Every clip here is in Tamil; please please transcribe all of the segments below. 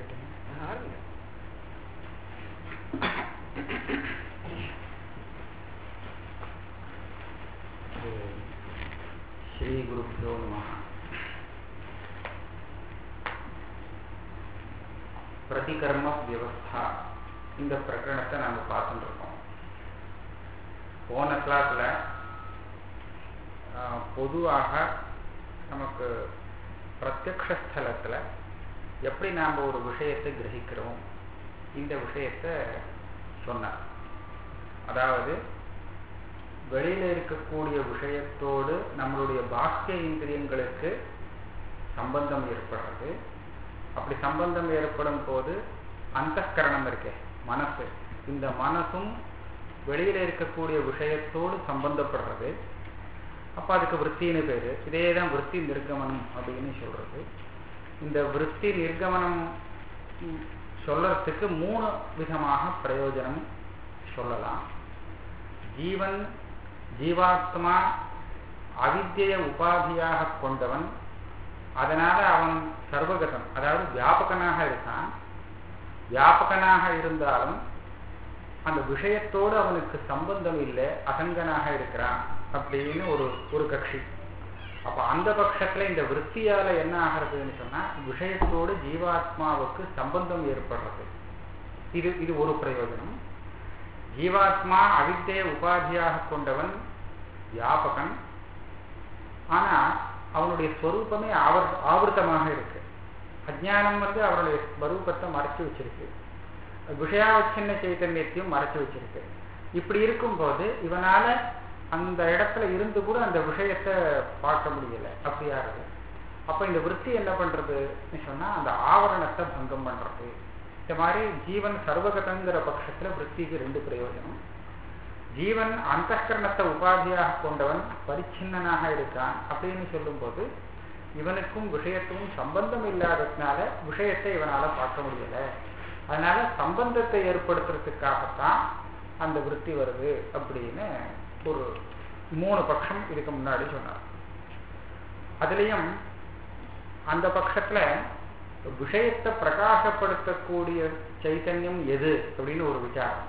ஆரம்பிங்க ஸ்ரீ குருப்பியோ நம பிரதிகர்ம வியவஸ்தா இந்த பிரகரணத்தை நாம பார்த்துட்டு இருக்கோம் போன கிளாஸ்ல பொதுவாக நமக்கு பிரத்யக்ஷலத்தில் எப்படி நாம் ஒரு விஷயத்தை கிரகிக்கிறோம் இந்த விஷயத்தை சொன்னார் அதாவது வெளியில இருக்கக்கூடிய விஷயத்தோடு நம்மளுடைய பாக்கிய இந்திரியங்களுக்கு சம்பந்தம் ஏற்படுறது அப்படி சம்பந்தம் ஏற்படும் போது அந்த கரணம் இருக்கே மனசு இந்த மனசும் வெளியில இருக்கக்கூடிய விஷயத்தோடு சம்பந்தப்படுறது அப்ப அதுக்கு விற்த்தின்னு பேரு இதே தான் விற்பி நிர்கமனம் அப்படின்னு சொல்றது இந்த விற்பி நிர்கமனம் சொல்றதுக்கு மூணு விதமாக பிரயோஜனம் சொல்லலாம் ஜீவன் ஜீவாத்மா அவித்தியை உபாதியாக கொண்டவன் அதனால அவன் சர்வகதம் அதாவது வியாபகனாக இருக்கான் வியாபகனாக இருந்தாலும் அந்த விஷயத்தோடு அவனுக்கு சம்பந்தம் இல்லை அசங்கனாக இருக்கிறான் அப்படின்னு ஒரு ஒரு கட்சி அப்ப அந்த பட்சத்துல இந்த விற்த்தியால என்ன ஆகிறதுன்னு சொன்னா விஷயத்தோடு ஜீவாத்மாவுக்கு சம்பந்தம் ஏற்படுறது இது இது ஒரு பிரயோஜனம் ஜீவாத்மா அவித்தைய உபாதியாக கொண்டவன் வியாபகன் ஆனா அவனுடைய ஸ்வரூபமே ஆவர் ஆவர்த்தமாக இருக்கு அஜானம் வந்து அவருடைய ஸ்வரூபத்தை மறைச்சு வச்சிருக்கு விஷயாவச்சின்ன சைத்தன்யத்தையும் மறைச்சு வச்சிருக்கு இப்படி இருக்கும்போது இவனால அந்த இடத்துல இருந்து கூட அந்த விஷயத்தை பார்க்க முடியல அப்படியாருது அப்ப இந்த விற்பி என்ன பண்றதுன்னு சொன்னா அந்த ஆவரணத்தை பங்கம் பண்றது இந்த மாதிரி ஜீவன் சர்வகதங்கிற பட்சத்துல விற்பிக்கு ரெண்டு பிரயோஜனம் ஜீவன் அந்த கரணத்தை உபாதியாக கொண்டவன் பரிச்சின்னனாக இருக்கான் அப்படின்னு சொல்லும்போது இவனுக்கும் விஷயத்துக்கும் சம்பந்தம் இல்லாததுனால விஷயத்தை இவனால பார்க்க முடியல அதனால சம்பந்தத்தை ஏற்படுத்துறதுக்காகத்தான் அந்த விற்பி வருது அப்படின்னு ஒரு மூணு பட்சம் இதுக்கு முன்னாடி சொன்னார் அதுலயும் அந்த பட்சத்துல விஷயத்தை பிரகாசப்படுத்தக்கூடிய சைத்தன்யம் எது அப்படின்னு ஒரு விசாரம்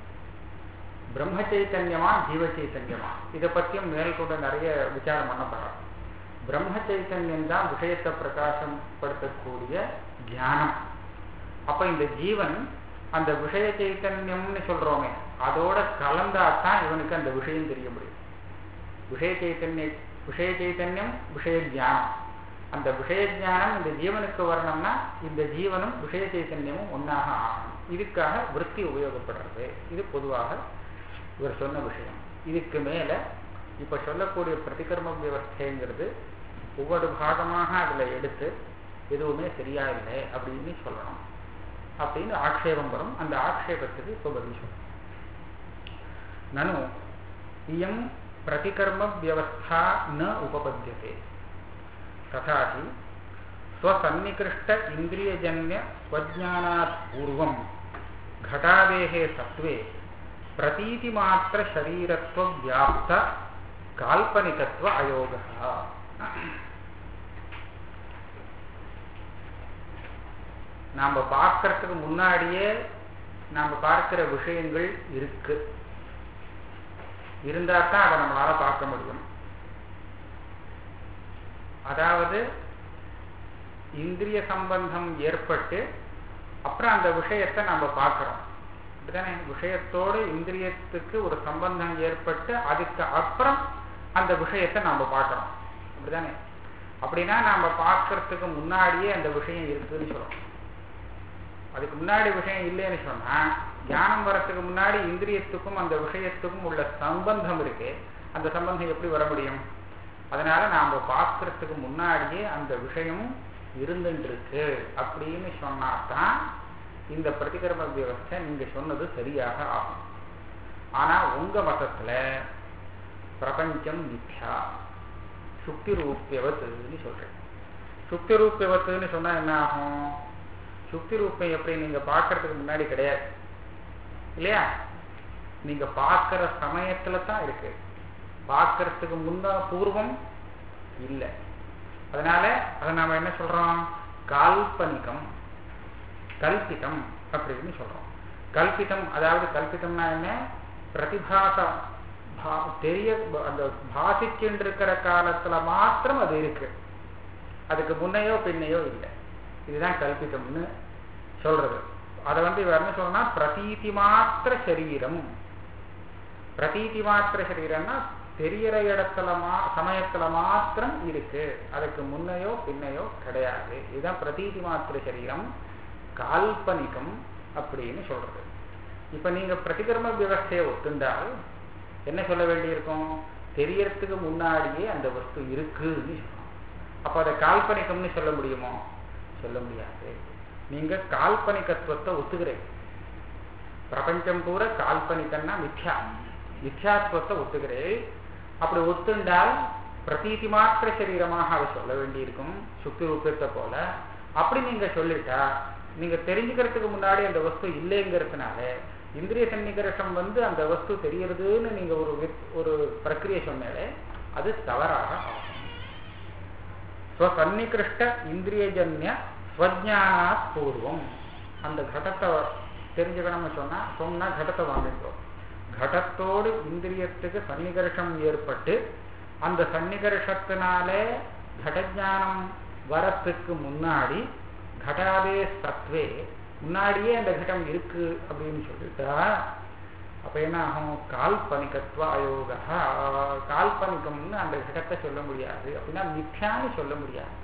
பிரம்ம சைத்தன்யமா ஜீவ சைத்தன்யமா இதை பத்தியும் மேல் கூட நிறைய விசாரம் பண்ணப்படுறோம் பிரம்ம சைத்தன்யம் தான் விஷயத்தை பிரகாசம் படுத்தக்கூடிய தியானம் அப்ப இந்த ஜீவன் அந்த விஷய சைத்தன்யம்னு சொல்றோமே அதோட கலந்தாதான் இவனுக்கு அந்த விஷயம் தெரிய முடியும் விஷய சைத்தன்ய விஷய சைத்தன்யம் விஷய தியானம் அந்த விஷய ஜானம் இந்த ஜீவனுக்கு வரணும்னா இந்த ஜீவனும் விஷய சைத்தன்யமும் ஒன்னாக ஆகணும் இதுக்காக விற்பி உபயோகப்படுறது இது பொதுவாக இவர் சொன்ன விஷயம் இதுக்கு மேல இப்ப சொல்லக்கூடிய பிரதிகர்ம வியவஸ்தைங்கிறது ஒவ்வொரு பாகமாக அதுல எடுத்து எதுவுமே சரியா இல்லை அப்படின்னு சொல்லணும் அப்படின்னு ஆக்ஷேபம் வரும் அந்த ஆக்ஷேபத்துக்கு இப்போ பதில் சொல்லணும் நனு இயம் பிரதிகர்ம வியவஸ்தா ந உபபத்தியதே तथा हि स्वसन्निकृष्ट इन्द्रियजन्य स्वज्ञानात् पूर्वं घटादेः सत्त्वे प्रतीतिमात्रशरीरत्वव्याप्त काल्पनिकत्व अयोगः நாம் பார்க்கறதுக்கு முன்னாடியே நாம் பார்க்கிற விஷயங்கள் இருக்கு இருந்தா தான் அதை நம்மளால பார்க்க முடியும் அதாவது இந்திரிய சம்பந்தம் ஏற்பட்டு அப்புறம் அந்த விஷயத்தை நம்ம பார்க்கிறோம் அப்படிதானே விஷயத்தோடு இந்திரியத்துக்கு ஒரு சம்பந்தம் ஏற்பட்டு அதுக்கு அப்புறம் அந்த விஷயத்தை நம்ம பார்க்கிறோம் அப்படிதானே அப்படின்னா நாம பார்க்கறதுக்கு முன்னாடியே அந்த விஷயம் இருக்குன்னு சொல்றோம் அதுக்கு முன்னாடி விஷயம் இல்லைன்னு சொன்னா ஞானம் வரத்துக்கு முன்னாடி இந்திரியத்துக்கும் அந்த விஷயத்துக்கும் உள்ள சம்பந்தம் இருக்கு அந்த சம்பந்தம் எப்படி வர முடியும் அதனால நாம பார்க்கறதுக்கு முன்னாடியே அந்த விஷயம் இருந்துருக்கு அப்படின்னு சொன்னாதான் இந்த பிரதிகர்ம வியவஸ்தை நீங்க சொன்னது சரியாக ஆகும் ஆனா உங்க மதத்துல பிரபஞ்சம் மித்யா சுக்தி ரூபியவத்துன்னு சொல்றேன் சுக்தி ரூபியவத்துன்னு சொன்னா என்ன ஆகும் சுக்தி ரூபம் எப்படி நீங்க பார்க்கறதுக்கு முன்னாடி கிடையாது இல்லையா நீங்க பார்க்கிற சமயத்துல தான் இருக்கு பார்க்கறதுக்கு முன்னா பூர்வம் இல்லை அதனால அதை நாம என்ன சொல்றோம் கால்பனிகம் கல்பிதம் அப்படின்னு சொல்றோம் கல்பிதம் அதாவது கல்பிதம்னா என்ன பிரதிபாசம் பா- தெரிய அந்த பாசிச்சுட்டு இருக்கிற காலத்துல மாத்திரம் அது இருக்கு அதுக்கு முன்னையோ பின்னையோ இல்லை இதுதான் கல்பிதம்னு சொல்றது அதை வந்து இவர் என்ன சொல்றா பிரதீதி மாத்திர சரீரம் பிரதீதி மாத்திர சரீரம்னா தெரியற இடத்துல மா சமயத்துல மாத்திரம் இருக்கு அதுக்கு முன்னையோ பின்னையோ கிடையாது இதுதான் பிரதீதி மாத்திர சரீரம் கால்பனிகம் அப்படின்னு சொல்றது இப்ப நீங்க பிரதிகர்ம விவஸ்தையை ஒத்துண்டால் என்ன சொல்ல வேண்டியிருக்கும் தெரியறதுக்கு முன்னாடியே அந்த வஸ்து இருக்குன்னு சொல்லணும் அப்ப அதை கால்பனிகம்னு சொல்ல முடியுமோ சொல்ல முடியாது நீங்க கால்பனிகத்துவத்தை ஒத்துக்கிறீங்க பிரபஞ்சம் பூரா கால்பனிக்கன்னா மித்யா மித்யாத்துவத்தை ஒத்துக்கிறேன் அப்படி ஒத்துண்டால் பிரதீதி மாத்திர சரீரமாக அதை சொல்ல வேண்டியிருக்கும் சுக்தி ரூபத்தை போல அப்படி நீங்க சொல்லிட்டா நீங்க தெரிஞ்சுக்கிறதுக்கு முன்னாடி அந்த வஸ்து இல்லைங்கிறதுனால இந்திரிய சன்னிகர்ஷம் வந்து அந்த வஸ்து தெரியறதுன்னு நீங்க ஒரு வித்- ஒரு பிரக்கிரியை சொன்னாலே அது தவறாக ஆகும் ஸ்வசன்னிகிருஷ்ட இந்திரியஜன்ய ஸ்வஜானாத் பூர்வம் அந்த கடத்தை தெரிஞ்சுக்கணும்னு சொன்னா சொன்னா கடத்தை வாங்கிட்டோம் கடத்தோடு இந்திரியத்துக்கு சன்னிகர்ஷம் ஏற்பட்டு அந்த சன்னிகர்ஷத்தினாலே கடஜானம் வரத்துக்கு முன்னாடி கடாதே சத்வே முன்னாடியே அந்த கடம் இருக்கு அப்படின்னு சொல்லிட்டா அப்ப என்ன ஆகும் கால்பனிகத்துவ அயோகா கால்பனிகம்னு அந்த கடத்தை சொல்ல முடியாது அப்படின்னா மித்யான்னு சொல்ல முடியாது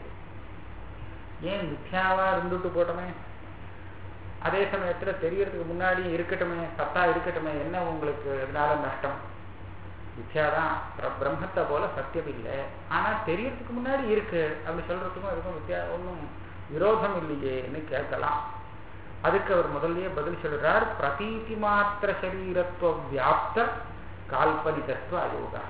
ஏன் மித்யாவா இருந்துட்டு போட்டோமே அதே சமயத்துல தெரியறதுக்கு முன்னாடி இருக்கட்டுமே சத்தா இருக்கட்டுமே என்ன உங்களுக்கு இதனால நஷ்டம் மித்யாதான் பிர- பிரம்மத்தை போல சத்தியம் இல்லை ஆனா தெரியறதுக்கு முன்னாடி இருக்கு அப்படி சொல்றதுக்கும் அதுக்கும் வித்தியா ஒன்றும் விரோதம் இல்லையேன்னு கேட்கலாம் அதுக்கு அவர் முதல்லயே பதில் சொல்றார் பிரதீதி மாத்திர சரீரத்துவ வியாப்த கால்பனிகத்துவ அயோகா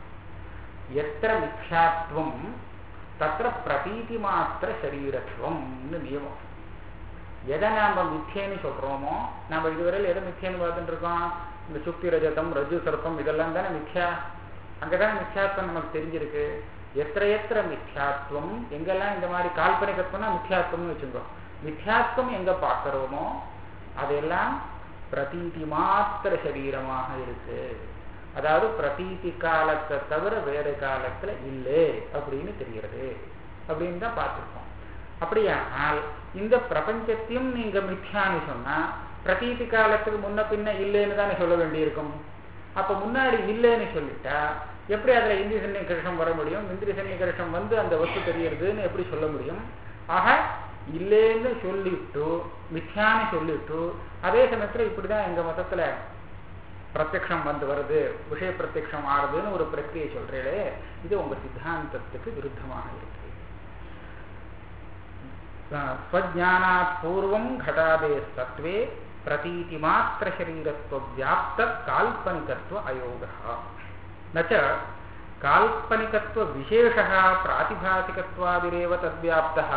எத்திர மித்யாத்வம் தத்திர பிரதீதி மாத்திர சரீரத்துவம்னு நியமம் எதை நாம மித்தியன்னு சொல்றோமோ நம்ம இதுவரையில் எதை மித்தியன்னு பார்த்துட்டு இருக்கோம் இந்த சுக்தி ரஜதம் ரஜு சர்ப்பம் இதெல்லாம் தானே மித்யா அங்கதான் மித்யாத்வம் நமக்கு தெரிஞ்சிருக்கு எத்திர எத்திர மித்யாத்வம் எங்கெல்லாம் இந்த மாதிரி கால்பனிகத்துவம்னா மித்யாத்வம்னு வச்சுக்கோ மித்யாத்வம் எங்க பார்க்கிறோமோ அதெல்லாம் பிரதீதி மாத்திர சரீரமாக இருக்கு அதாவது பிரதீதி காலத்தை தவிர வேற காலத்துல இல்லை அப்படின்னு தெரிகிறது அப்படின்னு தான் பார்த்திருக்கோம் அப்படியானால் இந்த பிரபஞ்சத்தையும் நீங்க மித்யான்னு சொன்னா பிரதீதி காலத்துக்கு முன்ன பின்ன இல்லைன்னு தானே சொல்ல வேண்டியிருக்கும் அப்ப முன்னாடி இல்லைன்னு சொல்லிட்டா எப்படி அதுல இந்திரிய சன்னிகர்ஷம் வர முடியும் இந்திரிய சன்னிகர்ஷம் வந்து அந்த வஸ்து தெரியறதுன்னு எப்படி சொல்ல முடியும் ஆக இல்லைன்னு சொல்லிட்டு மித்யான்னு சொல்லிட்டு அதே சமயத்துல இப்படிதான் எங்க மதத்துல பிரத்யக்ஷம் வந்து வருது விஷய பிரத்யக்ஷம் ஆறுதுன்னு ஒரு பிரக்கிரியை சொல்றீங்களே இது உங்க சித்தாந்தத்துக்கு விருத்தமாக இருக்கு ஸ்வஜானாத் பூர்வம் घटादे सत्त्वे प्रतीति मात्र शरीरत्व व्याप्त काल्पनिकत्व अयोगः न च काल्पनिकत्व विशेषः प्रातिभासिकत्वादिरेव तद्व्याप्तः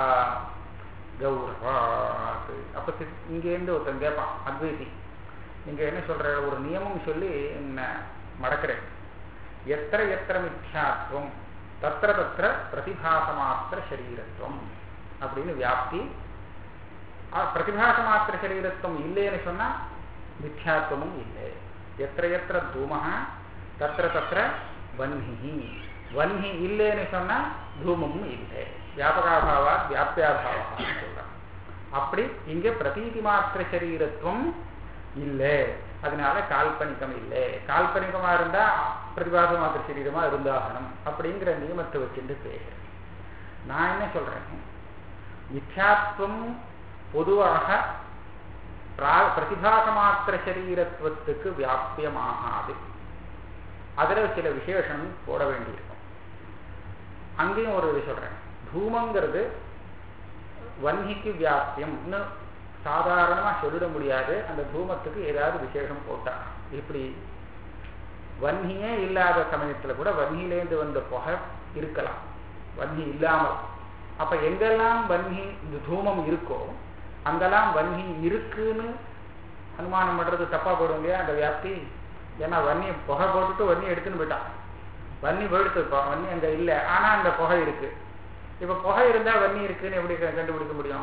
கௌரவாத் அப்ப சி- இங்கேருந்து ஒருத்தன் கேட்பான் அத்வைதி நீங்க என்ன சொல்ற ஒரு நியமம் சொல்லி என்ன மடக்கிறேன் எத்திர எத்திர மித்யாத்வம் தத்திர தத்திர பிரதிபாசமாத்திர சரீரத்துவம் அப்படின்னு வியாப்தி ஆ, பிரதிபாச மாத்திர சரீரத்துவம் இல்லைன்னு சொன்னா மித்யாத்வமும் இல்லை எத்திர எத்திர தூமஹ தத்திர தத்திர வன்ஹி வன்ஹி இல்லைன்னு சொன்னா தூமமும் இல்லை வியாபகாபாவா வியாபியாபாவான்னு சொல்றான் அப்படி இங்க பிரதீதி மாத்திர சரீரத்துவம் இல்லை அதனால கால்பனிகம் இல்லை கால்பனிகமா இருந்தா பிரதிபாச மாத்திர சரீரமா இருந்தாகணும் அப்படிங்கிற நியமத்தை வச்சுட்டு பேசுறேன் நான் என்ன சொல்றேன் மித்யாத்வம் பொதுவாக பிரா- பிரதிபாச மாத்திர சரீரத்துவத்துக்கு வியாபியமாகாது அதுல சில விசேஷம் போட வேண்டியிருக்கும் அங்கேயும் ஒரு இது சொல்றேன் தூமங்கிறது வன்னிக்கு வியாபியம்னு சாதாரணமா சொல்லிட முடியாது அந்த தூமத்துக்கு ஏதாவது விசேஷம் போட்டா இப்படி வன்னியே இல்லாத சமயத்துல கூட வன்னியிலேருந்து வந்த புகை இருக்கலாம் வன்னி இல்லாமல் அப்ப எங்கெல்லாம் வன்னி இந்த தூமம் இருக்கோ அங்கெல்லாம் வன்னி இருக்குன்னு அனுமானம் பண்றது தப்பா போடும் இல்லையா அந்த வியாப்தி ஏன்னா வன்னி புகை போட்டுட்டு வன்னி எடுத்துன்னு போயிட்டான் வன்னி போயிடுத்துப்போம் வன்னி அங்க இல்லை ஆனா அந்த புகை இருக்கு இப்ப புகை இருந்தா வன்னி இருக்குன்னு எப்படி க- கண்டுபிடிக்க முடியும்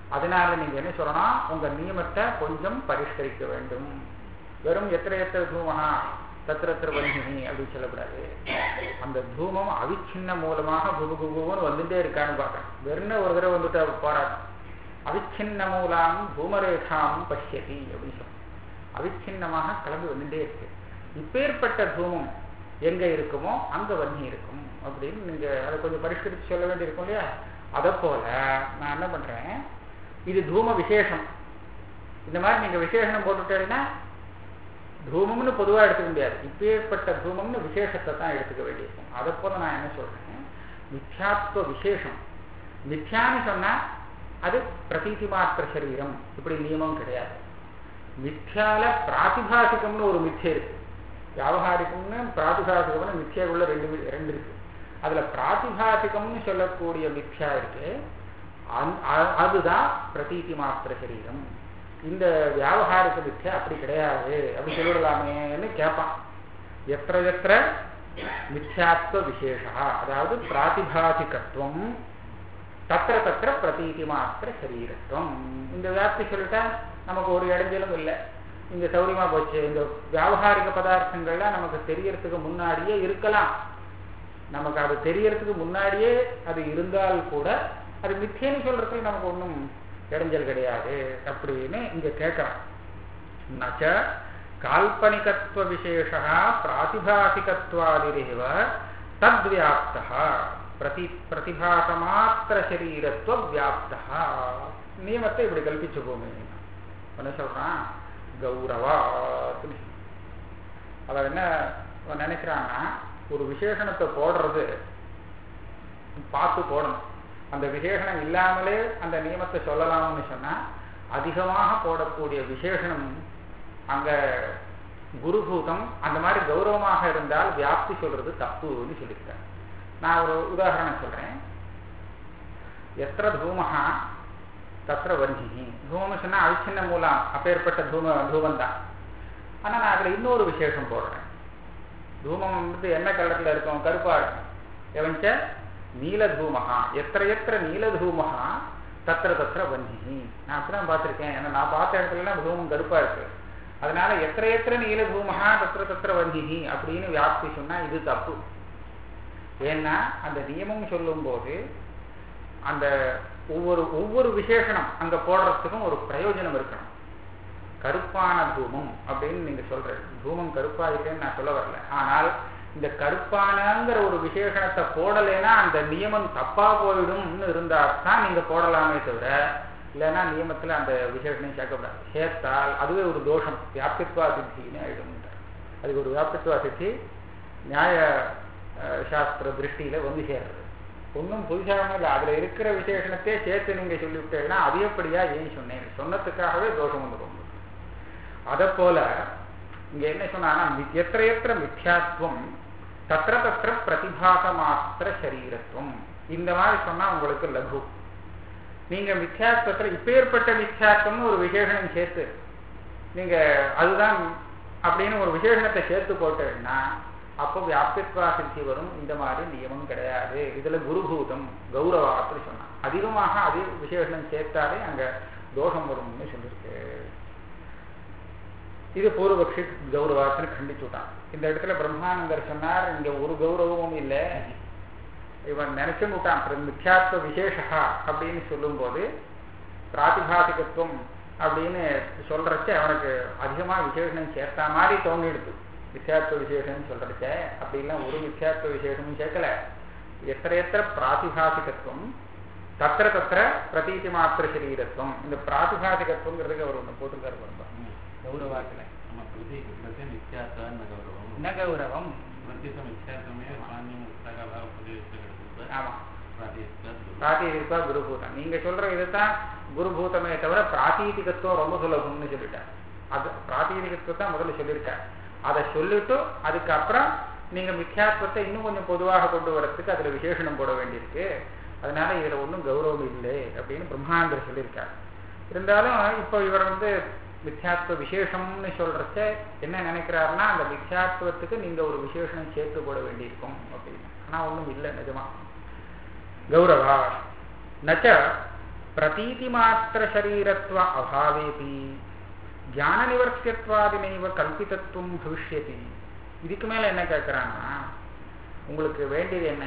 அதனால நீங்க என்ன சொல்லணும் உங்க நியமத்தை கொஞ்சம் பரிஷ்கரிக்க வேண்டும் வெறும் எத்தனை எத்தனை தூமனா தத்திரத்திர வன்னினி அப்படின்னு சொல்லக்கூடாது அந்த தூமம் அவிச்சின்ன மூலமாக குபு குபுன்னு வந்துட்டே இருக்கான்னு பார்க்கணும் வெறும் ஒரு தடவை வந்துட்டு போறாரு அவிச்சின்ன மூலாம் தூமரேகாம் பஷ்யதி அப்படின்னு சொல்லணும் அவிச்சின்னமாக கிளம்பி வந்துட்டே இருக்கு இப்பேற்பட்ட தூமம் எங்க இருக்குமோ அங்க வன்னி இருக்கும் அப்படின்னு நீங்க அதை கொஞ்சம் பரிஷ்கரித்து சொல்ல வேண்டியிருக்கும் இல்லையா அதை போல நான் என்ன பண்றேன் இது தூம விசேஷம் இந்த மாதிரி நீங்க விசேஷனம் போட்டுட்டீங்கன்னா தூமம்னு பொதுவா எடுத்துக்க முடியாது இப்பேற்பட்ட தூமம்னு விசேஷத்தை தான் எடுத்துக்க வேண்டியிருக்கும் அதை போல நான் என்ன சொல்றேன் மித்யாத்வ விசேஷம் மித்யான்னு சொன்னா அது பிரதீதி மாத்திர சரீரம் இப்படி நியமம் கிடையாது மித்யால பிராதிபாசிகம்னு ஒரு மித்திய இருக்கு வியாபகாரிகம்னு பிராதிபாசிகம்னு மித்தியாக்குள்ள ரெண்டு ரெண்டு இருக்கு அதுல பிராதிபாசிகம்னு சொல்லக்கூடிய மித்யா இருக்கு அதுதான் பிரதீதி மாத்திர சரீரம் இந்த வியாபகாரிக மித்யா அப்படி கிடையாது அப்படி சொல்லிடலாமேன்னு கேட்பான் எத்த எத்த மித்யாத்வ விசேஷா அதாவது பிராதிபாசிகத்துவம் தத்திர தத்திர பிரதீதி மாத்திர சரீரத்துவம் இந்த வியாப்தி சொல்லிட்டா நமக்கு ஒரு இடைஞ்சலும் இல்லை இங்க சௌரியமா போச்சு இந்த வியாபகாரிக பதார்த்தங்கள்லாம் நமக்கு தெரியறதுக்கு முன்னாடியே இருக்கலாம் நமக்கு அது தெரியறதுக்கு முன்னாடியே அது இருந்தால் கூட அது மித்தியன்னு சொல்றதுக்கு நமக்கு ஒன்றும் இடைஞ்சல் கிடையாது அப்படின்னு இங்க கேட்கறான் நச்ச கால்பனிகத்துவ விசேஷா பிராதிபாசிகத்வாதிரேவ தத்வியாப்தா பிரதி பிரதிபாசமாத்திர சரீரத்துவ வியாப்தா நியமத்தை இப்படி கல்பிச்சுக்கோமே என்ன சொல்றான் கௌரவாத்துன்னு அவன் என்ன அவன் நினைக்கிறான்னா ஒரு விசேஷணத்தை போடுறது பார்த்து போடணும் அந்த விசேஷணம் இல்லாமலே அந்த நியமத்தை சொல்லலாம்னு சொன்னா அதிகமாக போடக்கூடிய விசேஷணம் அங்க குருபூதம் அந்த மாதிரி கௌரவமாக இருந்தால் வியாப்தி சொல்றது தப்புன்னு சொல்லியிருக்காரு நான் ஒரு உதாரணம் சொல்றேன் எத்திர தூமஹா தத்திர வர்ஜினி தூமம் சொன்னா அவிச்சின்ன மூலம் அப்பேற்பட்ட தூம தூமம் தான் ஆனா நான் அதுல இன்னொரு விசேஷம் போடுறேன் தூமம் வந்து என்ன கலர்ல இருக்கும் கருப்பா இருக்கும் எவன்ச்ச நீலதூமஹா எத்திர எத்திர நீலதூமஹா தத்திர தத்திர வன்னிஹி நான் அப்படிதான் பார்த்திருக்கேன் ஏன்னா நான் பார்த்த இடத்துலலாம் தூமம் கருப்பா இருக்கு அதனால எத்திர எத்திர நீலதூமஹா தத்திர தத்திர வன்னிஹி அப்படின்னு வியாப்தி சொன்னா இது தப்பு ஏன்னா அந்த நியமம் சொல்லும் போது அந்த ஒவ்வொரு ஒவ்வொரு விசேஷனம் அங்க போடுறதுக்கும் ஒரு பிரயோஜனம் இருக்கணும் கருப்பான தூமம் அப்படின்னு நீங்க சொல்ற தூமம் கருப்பா இருக்குன்னு நான் சொல்ல வரல ஆனால் இந்த கருப்பானங்கிற ஒரு விசேஷணத்தை போடலைன்னா அந்த நியமம் தப்பா போயிடும்னு இருந்தா தான் நீங்க போடலாமே தவிர இல்லைன்னா நியமத்துல அந்த விசேஷனம் சேர்க்கப்படாது சேர்த்தால் அதுவே ஒரு தோஷம் வியாப்தித்வா சித்தின்னு ஆயிடும் அதுக்கு ஒரு வியாப்தித்வா சித்தி நியாய சாஸ்திர திருஷ்டியில வந்து சேர்றது ஒன்றும் புதுசாக இல்லை அதுல இருக்கிற விசேஷணத்தையே சேர்த்து நீங்க சொல்லிவிட்டீங்கன்னா அதிகப்படியா ஏன் சொன்னேன் சொன்னதுக்காகவே தோஷம் வந்துடும் அதை போல இங்க என்ன சொன்னா எத்திர எத்திர மித்யாத்வம் தத்திர தத்திர பிரதிபாச மாத்திர சரீரத்துவம் இந்த மாதிரி சொன்னா உங்களுக்கு லகு நீங்க மித்யாத்வத்துல இப்பேற்பட்ட மித்யாத்வம்னு ஒரு விசேஷனம் சேர்த்து நீங்க அதுதான் அப்படின்னு ஒரு விசேஷணத்தை சேர்த்து போட்டீங்கன்னா அப்போ வியாப்தித்வா சித்தி வரும் இந்த மாதிரி நியமம் கிடையாது இதுல குருபூதம் கௌரவாத்து சொன்னான் அதிகமாக அதே விசேஷனம் சேர்த்தாலே அங்க தோஷம் வரும்னு சொல்லியிருக்கு இது பூர்வபக்ஷி கௌரவாத்துன்னு கண்டிச்சுட்டான் இந்த இடத்துல பிரம்மானந்தர் சொன்னார் இங்க ஒரு கௌரவமும் இல்லை இவன் நினைச்சும் விட்டான் மித்யாத்வ விசேஷா அப்படின்னு சொல்லும் போது பிராதிபாசிகத்துவம் அப்படின்னு சொல்றச்ச அவனுக்கு அதிகமா விசேஷனம் சேர்த்தா மாதிரி தோணிடுது மித்யாத்வ விசேஷம் சொல்றச்ச அப்படிலாம் ஒரு மித்யாத்வ விசேஷமும் சேர்க்கல எத்திர எத்திர பிராதிபாசிகத்துவம் தத்திர தத்திர பிரதீதி மாத்திர சரீரத்துவம் இந்த பிராதிபாசிகத்துவங்கிறதுக்கு அவர் ஒன்று போட்டுருக்காரு பாருங்க கௌரவாத்துல ந கௌரவம் ஆமா பிராத்தீதிகா குருபூதம் நீங்க சொல்ற இதுதான் குருபூதமே தவிர பிராத்தீதிகத்துவம் ரொம்ப சுலபம்னு சொல்லிட்டார் அது பிராத்தீதிகத்துவம் தான் முதல்ல சொல்லியிருக்கார் அதை சொல்லிட்டு அதுக்கப்புறம் நீங்க மித்யாத்வத்தை இன்னும் கொஞ்சம் பொதுவாக கொண்டு வரதுக்கு அதுல விசேஷனம் போட வேண்டியிருக்கு அதனால இதுல ஒன்றும் கௌரவம் இல்லை அப்படின்னு பிரம்மாண்டர் சொல்லியிருக்கார் இருந்தாலும் இப்போ இவர் வந்து மித்யாத்வ விசேஷம்னு சொல்றச்ச என்ன நினைக்கிறாருன்னா அந்த மித்யாத்வத்துக்கு நீங்க ஒரு விசேஷம் சேர்த்து போட வேண்டியிருக்கும் அப்படின்னு ஆனா ஒன்றும் இல்லை நிஜமா கௌரவா நச்ச பிரதீதி மாத்திர சரீரத்வ அபாவேபி ஞான நிவர்த்தியத்வாதினைவ கல்பிதத்துவம் பவிஷ்யதி இதுக்கு மேல என்ன கேட்கிறான்னா உங்களுக்கு வேண்டியது என்ன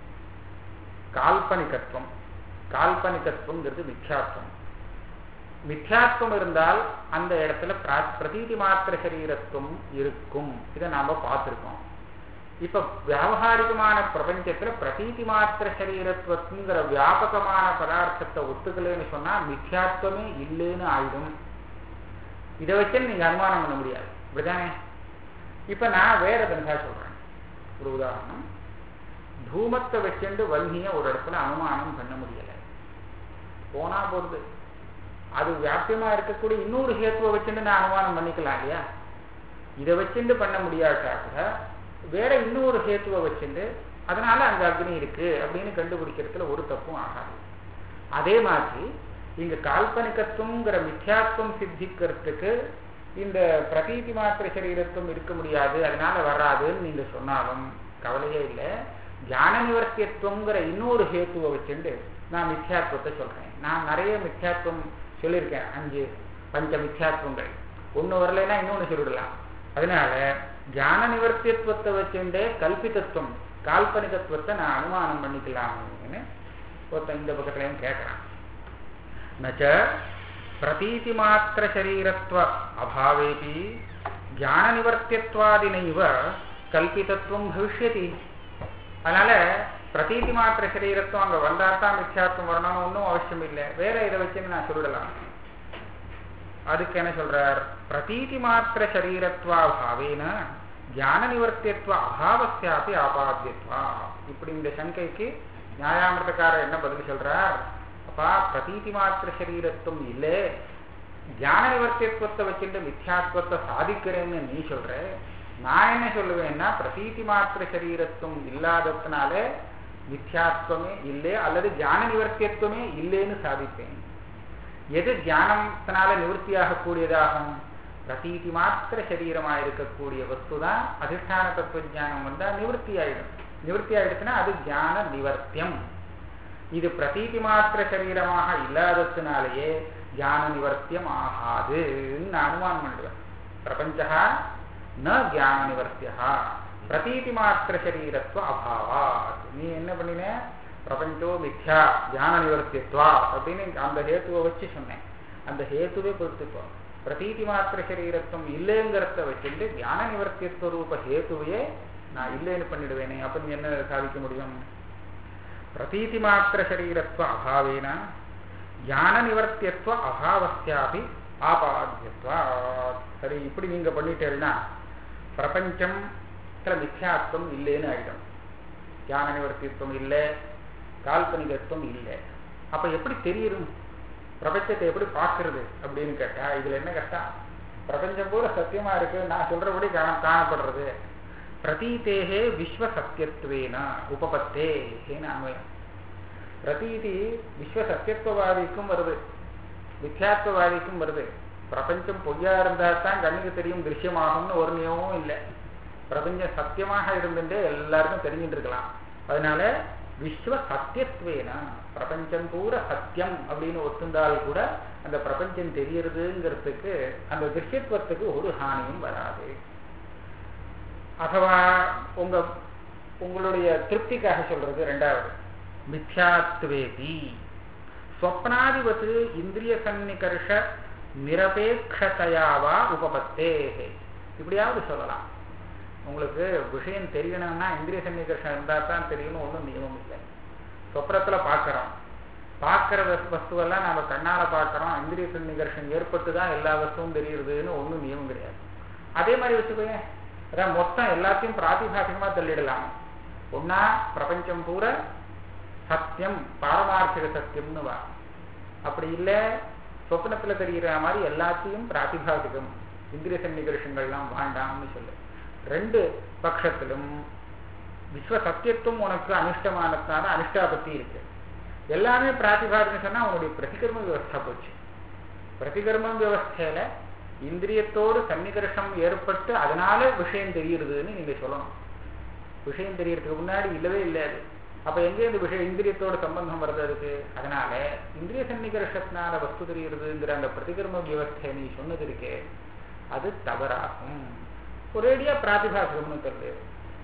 கால்பனிகத்துவம் கால்பனிகத்துவங்கிறது மித்யாத்வம் மித்யாத்வம் இருந்தால் அந்த இடத்துல பிரதீதி மாத்திர சரீரத்துவம் இருக்கும் இதை நாம பார்த்துருக்கோம் இப்ப வியாபகாரிகமான பிரபஞ்சத்துல பிரதீதி மாத்திர சரீரத்துவத்துங்கிற வியாபகமான பதார்த்தத்தை ஒத்துக்கலைன்னு சொன்னா மித்யாத்வமே இல்லைன்னு ஆயிடும் இதை வச்சு நீங்க அனுமானம் பண்ண முடியாது இப்படிதானே இப்ப நான் வேற தனிகா சொல்றேன் ஒரு உதாரணம் தூமத்தை வச்சுட்டு வன்னிய ஒரு இடத்துல அனுமானம் பண்ண முடியல போனா போகுது அது வியாபியமா இருக்கக்கூடிய இன்னொரு ஹேத்துவை வச்சுட்டு நான் அனுமானம் பண்ணிக்கலாம் இல்லையா இதை வச்சுட்டு பண்ண முடியாட்டா கூட வேற இன்னொரு ஹேத்துவை வச்சுட்டு அதனால அங்க அக்னி இருக்கு அப்படின்னு கண்டுபிடிக்கிறதுல ஒரு தப்பும் ஆகாது அதே மாதிரி இங்க கால்பனிகத்துவங்கிற மித்யாத்துவம் சித்திக்கிறதுக்கு இந்த பிரதீதி மாத்திர சரீரத்துவம் இருக்க முடியாது அதனால வராதுன்னு நீங்க சொன்னாலும் கவலையே இல்லை ஞான நிவர்த்தியத்துவங்கிற இன்னொரு ஹேத்துவை வச்சுட்டு நான் மித்யாத்துவத்தை சொல்றேன் நான் நிறைய மித்யாத்துவம் சொல்லியிருக்கேன் அஞ்சு பஞ்ச மித்யாத்துவங்கள் ஒன்று வரலைன்னா இன்னொன்று சொல்லிடலாம் அதனால ஞான நிவர்த்தியத்துவத்தை வச்சுட்டே கல்பிதத்துவம் கால்பனிகத்துவத்தை நான் அனுமானம் பண்ணிக்கலாம்னு ஒருத்தன் இந்த பக்கத்துலையும் கேட்குறான் நச்ச பிரதீதி மாத்திர சரீரத்துவ அபாவேபி ஞான நிவர்த்தியத்வாதினைவ கல்பிதத்துவம் பவிஷ்யதி அதனால பிரதீதி மாத்திர சரீரத்துவம் அங்க வந்தாத்தான் மித்யாத்துவம் வரணும்னு ஒன்றும் அவசியம் இல்லை வேற இதை வச்சுன்னு நான் சொல்லிடலாம் அதுக்கு என்ன சொல்றார் பிரதீதி மாத்திர சரீரத்வா பாவேன ஞான நிவர்த்தியத்துவ அபாவசியாப்பி ஆபாத்தியத்வா இப்படி இந்த சங்கைக்கு நியாயாமிரதக்காரர் என்ன பதில் சொல்றார் அப்பா பிரதீதி மாத்திர சரீரத்துவம் இல்லை ஞான நிவர்த்தியத்துவத்தை வச்சுட்டு மித்யாத்வத்தை சாதிக்கிறேன்னு நீ சொல்ற நான் என்ன சொல்லுவேன்னா பிரதீதி மாத்திர சரீரத்துவம் இல்லாததுனால மித்யாத்வமே இல்லை அல்லது ஞான நிவர்த்தியத்துவமே இல்லைன்னு சாதிப்பேன் எது தியானத்தினால நிவர்த்தியாக கூடியதாகும் பிரதீதி மாத்திர சரீரமா இருக்கக்கூடிய வஸ்து தான் அதிஷ்டான தத்துவ ஜானம் வந்தா நிவர்த்தி ஆயிடும் நிவர்த்தி ஆயிடுச்சுன்னா அது ஞான நிவர்த்தியம் இது பிரதீதி மாத்திர சரீரமாக இல்லாததுனாலேயே ஞான நிவர்த்தியம் ஆகாதுன்னு நான் அனுமானம் பண்ணுவேன் பிரபஞ்சா ந ஞான நிவர்த்தியா பிரதீதி மாத்திர சரீரத்துவ அபாவாத் நீ என்ன பண்ணின பிரபஞ்சோ மித்யா ஞான நிவர்த்தியத்வா அப்படின்னு அந்த ஹேத்துவை வச்சு சொன்னேன் அந்த ஹேத்துவே பொறுத்துக்கோ பிரதீதி மாத்திர சரீரத்துவம் இல்லைங்கிறத வச்சுட்டு ஞான நிவர்த்தியத்துவ ரூப ஹேத்துவையே நான் இல்லைன்னு பண்ணிடுவேனே அப்ப நீ என்ன சாதிக்க முடியும் பிரதீதி மாத்திர சரீரத்துவ அபாவேன ஞான நிவர்த்தியத்துவ அபாவஸ்யாபி ஆபாத்தியத்வா சரி இப்படி நீங்க பண்ணிட்டேன்னா பிரபஞ்சம் மித்யாத்வம் இல்லைன்னு ஆயிடும் ஞான நிவர்த்தித்துவம் இல்லை கால்பனிகத்துவம் இல்லை அப்ப எப்படி தெரியும் பிரபஞ்சத்தை எப்படி பார்க்கறது அப்படின்னு கேட்டா இதுல என்ன கஷ்டம் பிரபஞ்சம் பூரா சத்தியமா இருக்கு நான் சொல்றபடி காண காணப்படுறது பிரதீதேகே விஸ்வ சத்தியத்துவேன உபபத்தே அன்வயம் பிரதீதி விஸ்வ சத்தியத்துவவாதிக்கும் வருது மித்யாத்வவாதிக்கும் வருது பிரபஞ்சம் பொய்யா இருந்தா தான் கண்ணுக்கு தெரியும் திருஷ்யமாகும்னு ஒரு நியமமும் இல்லை பிரபஞ்சம் சத்தியமாக இருந்துட்டே எல்லாருக்கும் தெரிஞ்சுட்டு இருக்கலாம் அதனால விஸ்வ சத்தியத்துவேனா பிரபஞ்சம் பூரா சத்தியம் அப்படின்னு ஒத்துந்தால் கூட அந்த பிரபஞ்சம் தெரியறதுங்கிறதுக்கு அந்த திருஷ்யத்துவத்துக்கு ஒரு ஹானியும் வராது அதுவா உங்க உங்களுடைய திருப்திக்காக சொல்றது ரெண்டாவது மித்யாத்வேதி ஸ்வப்னாதிபத்து இந்திரிய சன்னிகர்ஷ நிரபேட்சதையாவா உபபத்தே இப்படியாவது சொல்லலாம் உங்களுக்கு விஷயம் தெரியணும்னா இந்திரிய சன்னிகர்ஷம் இருந்தால் தான் தெரியணும் ஒன்றும் நியமம் இல்லை சொப்னத்துல பார்க்குறோம் பார்க்குற வஸ்துவெல்லாம் நம்ம கண்ணால் பார்க்குறோம் இந்திரிய சன்னிகர்ஷம் ஏற்பட்டு தான் எல்லா வஸ்துவும் தெரியுதுன்னு ஒன்றும் நியமம் கிடையாது அதே மாதிரி வச்சுக்கோங்க அதான் மொத்தம் எல்லாத்தையும் பிராத்திபாசிகமாக தள்ளிடலாம் ஒன்னா பிரபஞ்சம் பூரா சத்தியம் பாரமார்த்திக சத்தியம்னு வா அப்படி இல்லை சொப்னத்துல தெரிகிற மாதிரி எல்லாத்தையும் பிராத்திபாசிகம் இந்திரிய சன்னிகர்ஷங்கள்லாம் வேண்டாம்னு சொல்லு ரெண்டு பட்சத்திலும் விஸ்வ சத்தியத்துவம் உனக்கு அனிஷ்டமானதுனால அனிஷ்டாபத்தி இருக்கு எல்லாமே பிராத்திபாதின்னு சொன்னா உன்னுடைய பிரதிகர்ம வியவஸ்தா போச்சு பிரதிகர்ம வியவஸ்தையில இந்திரியத்தோடு சன்னிகர்ஷம் ஏற்பட்டு அதனால விஷயம் தெரியுறதுன்னு நீங்க சொல்லணும் விஷயம் தெரியறதுக்கு முன்னாடி இல்லவே இல்லை அது அப்ப எங்கே இந்த விஷயம் இந்திரியத்தோட சம்பந்தம் வருது அதுக்கு அதனால இந்திரிய சன்னிகர்ஷத்தினால வஸ்து தெரியுறதுங்கிற அந்த பிரதிகர்ம வியவஸ்தை நீ சொன்னது இருக்கே அது தவறாகும் ஒரேடியா பிராதிபாசிகம்னு தெரியுது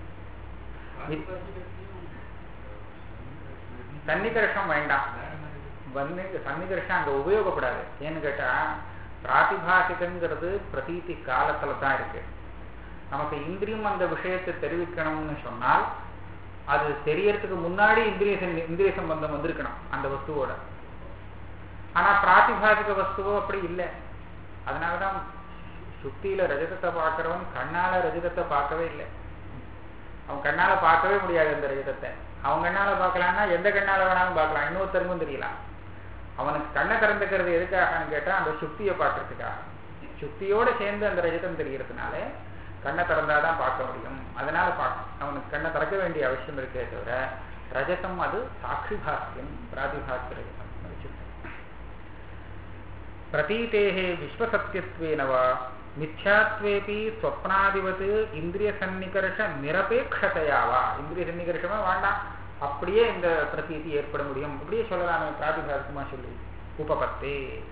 சன்னிகர்ஷம் வேண்டாம் வந்து சன்னிகர்ஷம் அங்க உபயோகப்படாது ஏன்னு கேட்டா பிராதிபாசிகங்கிறது பிரதீதி காலத்துல தான் இருக்கு நமக்கு இந்திரியம் அந்த விஷயத்தை தெரிவிக்கணும்னு சொன்னால் அது தெரியறதுக்கு முன்னாடி இந்திரிய சந்தி- இந்திரிய சம்பந்தம் வந்திருக்கணும் அந்த வஸ்துவோட ஆனா பிராதிபாசிக வஸ்துவோ அப்படி இல்லை அதனாலதான் சுத்தியில ரஜதத்தை பார்க்கறவன் கண்ணால ரஜதத்தை பார்க்கவே இல்லை அவன் கண்ணால பார்க்கவே முடியாது அந்த ரஜதத்தை அவன் கண்ணால பார்க்கலாம்னா எந்த கண்ணால வேணாலும் பார்க்கலாம் இன்னொருத்தருக்கும் தெரியலாம் அவனுக்கு கண்ணை திறந்துக்கிறது எதுக்காகன்னு கேட்டா அந்த சுத்தியை பார்க்கறதுக்காக சுத்தியோட சேர்ந்து அந்த ரஜதம் தெரியறதுனால கண்ணை திறந்தாதான் பார்க்க முடியும் அதனால பார்க்க அவனுக்கு கண்ணை திறக்க வேண்டிய அவசியம் இருக்கே தவிர ரஜதம் அது சாட்சி பாக்கியம் பிராதிபாக்கிய ரஜதம் அது சுத்தி. பிரதீதேः விஸ்வசத்தியत्वेन वा மித்யாத்வேபி ஸ்வப்னாதிவத் இந்திரிய சன்னிகர்ஷ நிரபேட்சதையா வா இந்திரிய சன்னிகர்ஷமா வேண்டாம் அப்படியே இந்த பிரதீதி ஏற்பட முடியும் இப்படியே சொல்லலாமே பிராதிபாசிகமா சொல்லி உபபத்தே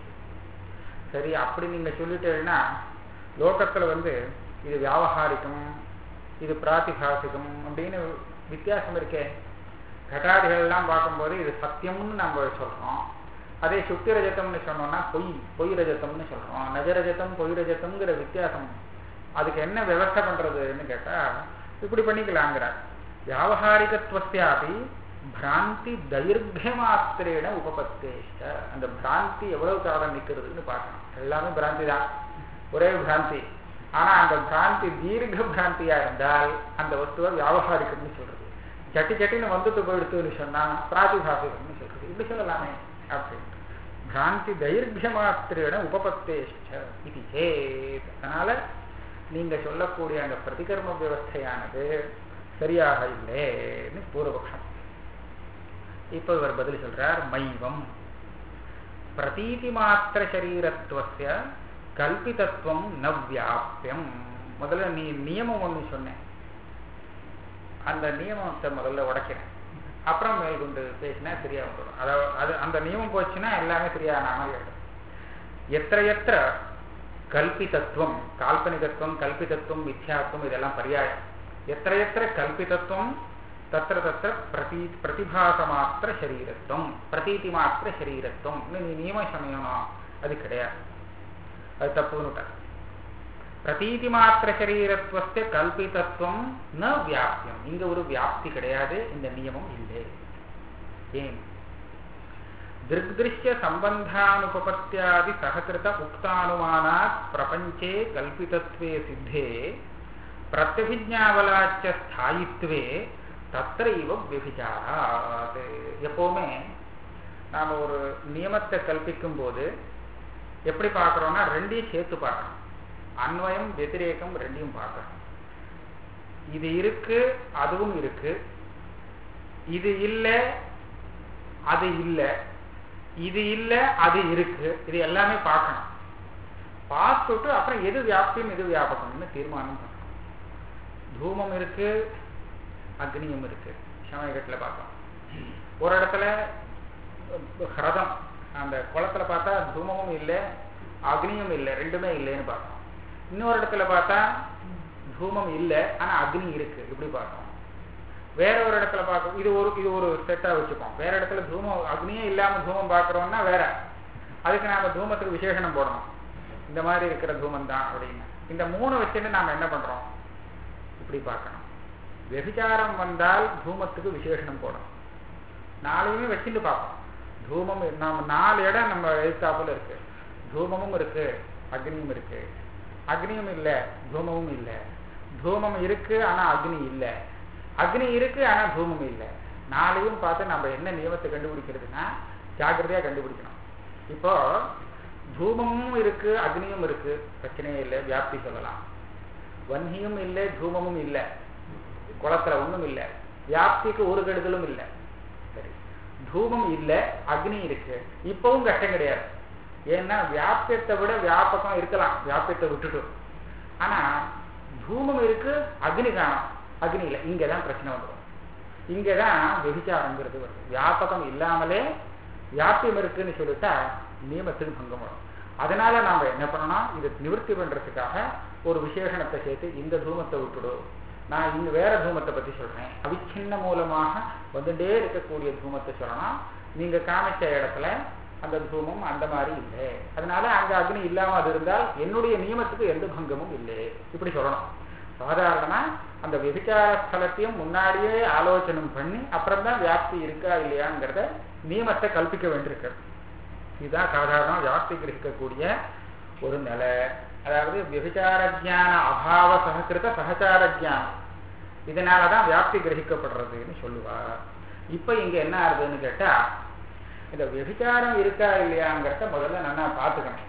சரி அப்படி நீங்க சொல்லிட்டேன்னா லோகத்துல வந்து இது வியாவகாரிகம் இது பிராதிபாசிகம் அப்படின்னு வித்தியாசம் இருக்கே கட்டாதிகள் எல்லாம் பார்க்கும்போது இது சத்தியம்னு நம்ம சொல்றோம் அதே சுத்தி ரஜதம்னு சொன்னோம்னா பொய் பொய் ரஜதம்னு சொல்றோம் நஜ ரஜதம் பொய் ரஜதம்ங்கிற வித்தியாசம் அதுக்கு என்ன விவஸ்தை பண்றதுன்னு கேட்டா இப்படி பண்ணிக்கலாங்கிறார் வியாவகாரிகத்துவஸ்யாபி பிராந்தி தைர்கிய மாத்திரேன உபபத்தேஷ்ட அந்த பிராந்தி எவ்வளவு காலம் நிக்கிறதுன்னு பார்க்கணும் எல்லாமே பிராந்தி தான் ஒரே பிராந்தி ஆனா அந்த பிராந்தி தீர்க்க பிராந்தியா இருந்தால் அந்த வஸ்துவை வியாவகாரிகம்னு சொல்றது சட்டி சட்டின்னு வந்துட்டு போயிடுத்துன்னு சொன்னா பிராதிபாசிகம்னு சொல்றது இப்படி சொல்லலாமே அப்படின்ட்டு பிராந்தி தைர்கிய மாத்திரேன உபபத்தேஷ்ட இது சேத் அதனால நீங்க சொல்லக்கூடிய அந்த பிரதிகர்ம வியவஸ்தையானது சரியாக இல்லைன்னு பூர்வபக்ஷம் இப்போ இவர் பதில் சொல்றார் மைவம் பிரதீதி மாத்திர சரீரத்துவசிய கல்பிதத்துவம் ந வியாபியம் முதல்ல நீ நியமம் ஒண்ணு சொன்னேன் அந்த நியமத்தை முதல்ல உடைக்கிறேன் அப்புறம் மேற்கொண்டு பேசினா சரியா வந்துடும் அதாவது அது அந்த நியமம் போச்சுன்னா எல்லாமே சரியான மாதிரி ஆயிடும் எத்த எத்த கல்பிதத்துவம் கால்பனிகத்துவம் கல்பிதத்துவம் மித்யாத்துவம் இதெல்லாம் பரியாயம் எத்த எத்த கல்பிதத்துவம் தத்திர தத்திர பிரதி பிரதிபாசமாத்திர சரீரத்துவம் பிரதீதி மாத்திர சரீரத்துவம் இன்னும் நீ நியமம் சமயணும் அது கிடையாது அது தப்புன்னு பிரதீதி மாத்திர சரீரத்துவஸ்த கல்பிதத்துவம் ந வியாபியம் இங்க ஒரு வியாப்தி கிடையாது இந்த நியமம் இல்லை ஏன் திருக்திருஷ்ய சம்பந்தானுபபத்தியாதி சககிருத உக்தானுமானாத் பிரபஞ்சே கல்பிதத்வே சித்தே பிரத்யபிஜாவலாச்ச ஸ்தாயித்வே தத்திர இவ விபிச்சாராத் எப்பவுமே நாம ஒரு நியமத்தை கல்பிக்கும் போது எப்படி பார்க்கறோம்னா ரெண்டையும் சேர்த்து பார்க்கணும் அன்வயம் வெதிரேகம் ரெண்டையும் பார்க்கணும் இது இருக்கு அதுவும் இருக்கு இது இல்லை அது இல்லை இது இல்லை அது இருக்கு இது எல்லாமே பார்க்கணும் பார்த்துட்டு அப்புறம் எது வியாப்தியம் எது வியாபகம்னு தீர்மானம் பண்ணணும் தூமம் இருக்கு அக்னியும் இருக்கு சமயக்கட்டில் பார்த்தோம் ஒரு இடத்துல ஹிரதம் அந்த குளத்துல பார்த்தா தூமமும் இல்லை அக்னியும் இல்லை ரெண்டுமே இல்லைன்னு பார்த்தோம் இன்னொரு இடத்துல பார்த்தா தூமம் இல்லை ஆனா அக்னி இருக்கு இப்படி பார்த்தோம் வேற ஒரு இடத்துல பார்க்க இது ஒரு இது ஒரு செட்டா வச்சுப்போம் வேற இடத்துல தூமம் அக்னியே இல்லாம தூமம் பார்க்கறோம்னா வேற அதுக்கு நாம தூமத்துக்கு விசேஷனம் போடணும் இந்த மாதிரி இருக்கிற தூமம் தான் அப்படின்னு இந்த மூணு வச்சுட்டு நாம என்ன பண்றோம் இப்படி பார்க்கணும் வெபிச்சாரம் வந்தால் தூமத்துக்கு விசேஷனம் போடணும் நாளையுமே வச்சுட்டு பார்ப்போம் தூமம் நம்ம நாலு இடம் நம்ம எழுத்தாப்புல இருக்கு தூமமும் இருக்கு அக்னியும் இருக்கு அக்னியும் இல்லை தூமமும் இல்லை தூமம் இருக்கு ஆனா அக்னி இல்லை அக்னி இருக்கு ஆனா தூமம் இல்லை நாளையும் பார்த்து நம்ம என்ன நியமத்தை கண்டுபிடிக்கிறதுனா ஜாக்கிரதையா கண்டுபிடிக்கணும் இப்போ தூமமும் இருக்கு அக்னியும் இருக்கு பிரச்சனையே இல்லை வியாப்தி சொல்லலாம் வன்னியும் இல்லை தூமமும் இல்லை குளத்துல ஒண்ணும் இல்லை வியாப்திக்கு ஒரு கெடுதலும் இல்லை சரி தூமம் இல்லை அக்னி இருக்கு இப்பவும் கஷ்டம் கிடையாது ஏன்னா வியாபியத்தை விட வியாபகம் இருக்கலாம் வியாபியத்தை விட்டுட்டு ஆனா தூமம் இருக்கு அக்னி காணும் அக்னி இல்லை இங்கதான் பிரச்சனை வந்துடும் இங்கதான் வெபிச்சாரங்கிறது வருது வியாபகம் இல்லாமலே வியாபியம் இருக்குன்னு சொல்லிட்டா நியமத்துக்கு பங்கம் வரும் அதனால நாம என்ன பண்ணணும் இதை நிவர்த்தி பண்றதுக்காக ஒரு விசேஷணத்தை சேர்த்து இந்த தூமத்தை விட்டுடு நான் இங்க வேற தூமத்தை பத்தி சொல்றேன் அவிச்சின்ன மூலமாக வந்துட்டே இருக்கக்கூடிய தூமத்தை சொல்லணும் நீங்க காமிச்ச இடத்துல அந்த தூமம் அந்த மாதிரி இல்லை அதனால அங்க அக்னி இல்லாம அது இருந்தால் என்னுடைய நியமத்துக்கு எந்த பங்கமும் இல்லை இப்படி சொல்லணும் சாதாரணமா அந்த விபிச்சார ஸ்தலத்தையும் முன்னாடியே ஆலோசனம் பண்ணி அப்புறம் தான் வியாப்தி இருக்கா இல்லையாங்கிறத நியமத்தை கல்பிக்க வேண்டியிருக்கிறது இதுதான் சாதாரண வியாப்தி கிரகிக்கக்கூடிய ஒரு நிலை அதாவது விபச்சார ஜான அபாவ சககிருத சகச்சார ஜானம் இதனாலதான் வியாப்தி கிரகிக்கப்படுறதுன்னு சொல்லுவா இப்ப இங்க என்ன ஆகுதுன்னு கேட்டா இந்த விபச்சாரம் இருக்கா இல்லையாங்கிறத முதல்ல நல்லா பார்த்துக்கணும்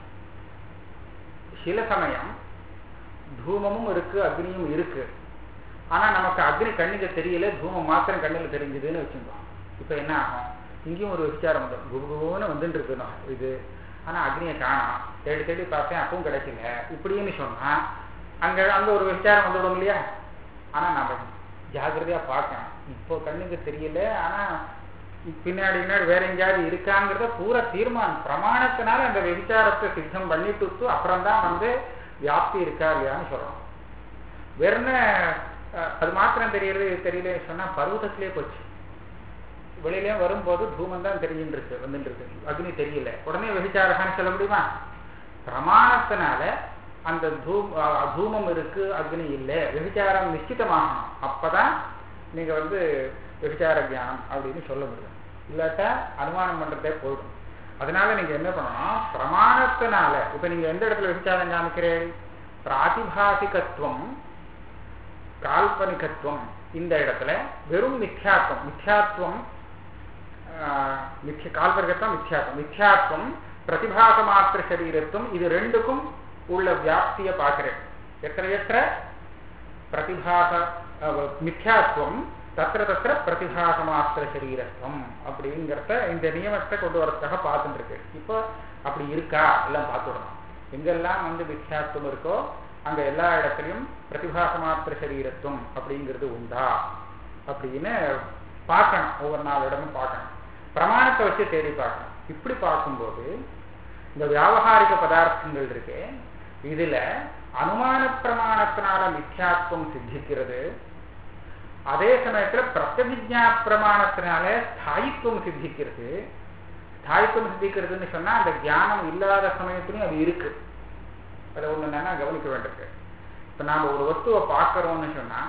சில சமயம் தூமமும் இருக்கு அக்னியும் இருக்கு ஆனா நமக்கு அக்னி கண்ணுக்கு தெரியல தூமம் மாத்திரம் கண்ணுல தெரிஞ்சதுன்னு வச்சுக்கோம் இப்ப என்ன ஆகும் இங்கேயும் ஒரு விசாரம் வந்துடும் குபுகுன்னு வந்துட்டு இருக்கணும் இது ஆனா அக்னியை காணும் தேடி தேடி பார்த்தேன் அப்பவும் கிடைக்கல இப்படின்னு சொன்னா அங்க அங்க ஒரு விசாரம் வந்துடும் இல்லையா ஆனா நம்ம ஜாகிரதையா பார்க்கணும் இப்போ கண்ணுக்கு தெரியல ஆனா பின்னாடி பின்னாடி வேற எங்கேயாவது இருக்காங்கிறத பூரா தீர்மானம் பிரமாணத்தினால அந்த விசாரத்தை சித்தம் பண்ணிட்டு அப்புறம் தான் வந்து வியாப்தி இருக்கா இல்லையான்னு சொல்றோம் வேற என்ன அது மாத்திரம் தெரியறது தெரியல சொன்னா பருவத்திலே போச்சு வெளியிலே வரும்போது தூமம் தான் தெரிஞ்சுட்டு இருக்கு வந்துட்டு இருக்கு அக்னி தெரியல உடனே விபிச்சாரகான்னு சொல்ல முடியுமா பிரமாணத்தினால அந்த தூம் தூமம் இருக்கு அக்னி இல்லை விபிச்சாரம் நிச்சிதமாகணும் அப்பதான் நீங்க வந்து விபிச்சார ஜானம் அப்படின்னு சொல்ல முடியும் இல்லாட்டா அனுமானம் பண்றதே போயிடும் அதனால நீங்க என்ன பண்ணணும் பிரமாணத்தினால இப்ப நீங்க எந்த இடத்துல விபிச்சாரம் காமிக்கிறீர்கள் பிராதிபாசிகத்துவம் கால்பனிகத்துவம் இந்த இடத்துல வெறும் மித்யாத்வம் மித்யாத்வம் மித்ய கால்பனிகத்துவம் மித்யாத்வம் மித்யாத்வம் பிரதிபாச மாத்திர சரீரத்துவம் இது ரெண்டுக்கும் உள்ள வியாப்திய பார்க்கிறேன் எத்தனை எத்த பிரதிபாச மித்யாத்வம் தத்திர தத்திர பிரதிபாச மாத்திர சரீரத்துவம் அப்படிங்கிறத இந்த நியமத்தை கொண்டு வரதுக்காக பார்த்துட்டு இருக்கு இப்போ அப்படி இருக்கா எல்லாம் பார்த்துடணும் எங்கெல்லாம் வந்து மித்யாத்வம் இருக்கோ அங்க எல்லா இடத்துலையும் பிரதிபாச மாத்திர சரீரத்துவம் அப்படிங்கிறது உண்டா அப்படின்னு பார்க்கணும் ஒவ்வொரு நாலு இடமும் பார்க்கணும் பிரமாணத்தை வச்சு தேடி பார்க்கணும் இப்படி பார்க்கும்போது இந்த வியாபகாரிக பதார்த்தங்கள் இருக்கு இதுல அனுமான பிரமாணத்தினால மித்யாத்வம் சித்திக்கிறது அதே சமயத்துல பிரத்யபிஜா பிரமாணத்தினால ஸ்தாயித்துவம் சித்திக்கிறது ஸ்தாயித்துவம் சித்திக்கிறதுன்னு சொன்னா அந்த ஞானம் இல்லாத சமயத்திலையும் அது இருக்கு அதை ஒண்ணு என்னன்னா கவனிக்க வேண்டியிருக்கு இப்ப நாம ஒரு வஸ்துவை பார்க்கறோம்னு சொன்னா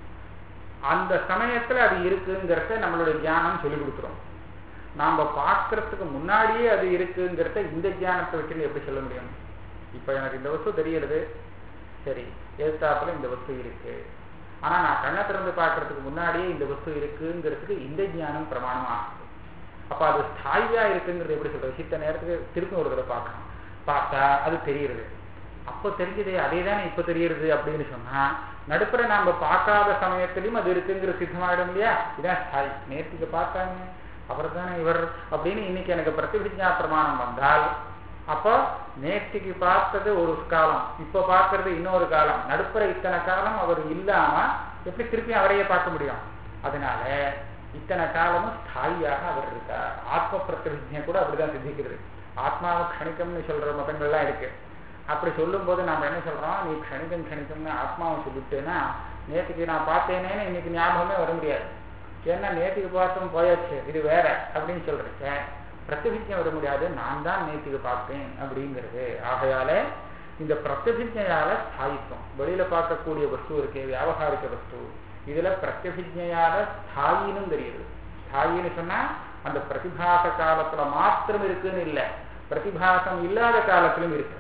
அந்த சமயத்துல அது இருக்குங்கிறத நம்மளுடைய ஞானம் சொல்லி கொடுக்குறோம் நாம பார்க்கறதுக்கு முன்னாடியே அது இருக்குங்கிறத இந்த ஞானத்தை வச்சு எப்படி சொல்ல முடியும் இப்ப எனக்கு இந்த வஸ்து தெரியறது சரி எதிர்த்தாப்புல இந்த வஸ்து இருக்கு ஆனா நான் கண்ணை திறந்து பார்க்கறதுக்கு முன்னாடியே இந்த வஸ்து இருக்குங்கிறதுக்கு இந்த ஞானம் பிரமாணம் ஆகுது அப்ப அது ஸ்தாயியா இருக்குங்கிறது எப்படி சொல்றது சித்த நேரத்துக்கு திருப்பி ஒரு தடவை பார்க்கணும் பார்த்தா அது தெரியுறது அப்போ தெரிஞ்சதே அதே தானே இப்ப தெரியுறது அப்படின்னு சொன்னா நடுப்புற நாம பார்க்காத சமயத்திலையும் அது இருக்குங்கிற சித்தமாயிடும் இல்லையா இதான் ஸ்தாய் நேற்றுக்கு பார்த்தாங்க அவர் தானே இவர் அப்படின்னு இன்னைக்கு எனக்கு பிரதிபிஜா பிரமாணம் வந்தால் அப்போ நேற்றுக்கு பார்த்தது ஒரு காலம் இப்ப பார்க்கறது இன்னொரு காலம் நடுப்புற இத்தனை காலம் அவர் இல்லாம எப்படி திருப்பி அவரையே பார்க்க முடியும் அதனால இத்தனை காலமும் ஸ்தாயியாக அவர் இருக்கார் ஆத்ம பிரதிபிஜை கூட அப்படிதான் சித்திக்கிறது ஆத்மாவை க்ஷணிக்கம்னு சொல்ற மதங்கள்லாம் இருக்கு அப்படி சொல்லும் போது நாம என்ன சொல்றோம் நீ க்ஷணிக்கம் க்ஷணிக்கம்னு ஆத்மாவை சொல்லிட்டேன்னா நேற்றுக்கு நான் பார்த்தேனேன்னு இன்னைக்கு ஞாபகமே வர முடியாது ஏன்னா நேற்றுக்கு பார்த்தோம் போயாச்சு இது வேற அப்படின்னு சொல்றச்ச பிரதிபிஜை வர முடியாது நான் தான் நேற்றுக்கு பார்த்தேன் அப்படிங்கிறது ஆகையால இந்த பிரதிபிஜையால ஸ்தாயித்துவம் வெளியில பார்க்கக்கூடிய வஸ்து இருக்கு வியாபகாரிக வஸ்து இதுல பிரத்யபிஜையால ஸ்தாயினும் தெரியுது ஸ்தாயின்னு சொன்னா அந்த பிரதிபாச காலத்துல மாத்திரம் இருக்குன்னு இல்லை பிரதிபாசம் இல்லாத காலத்திலும் இருக்கு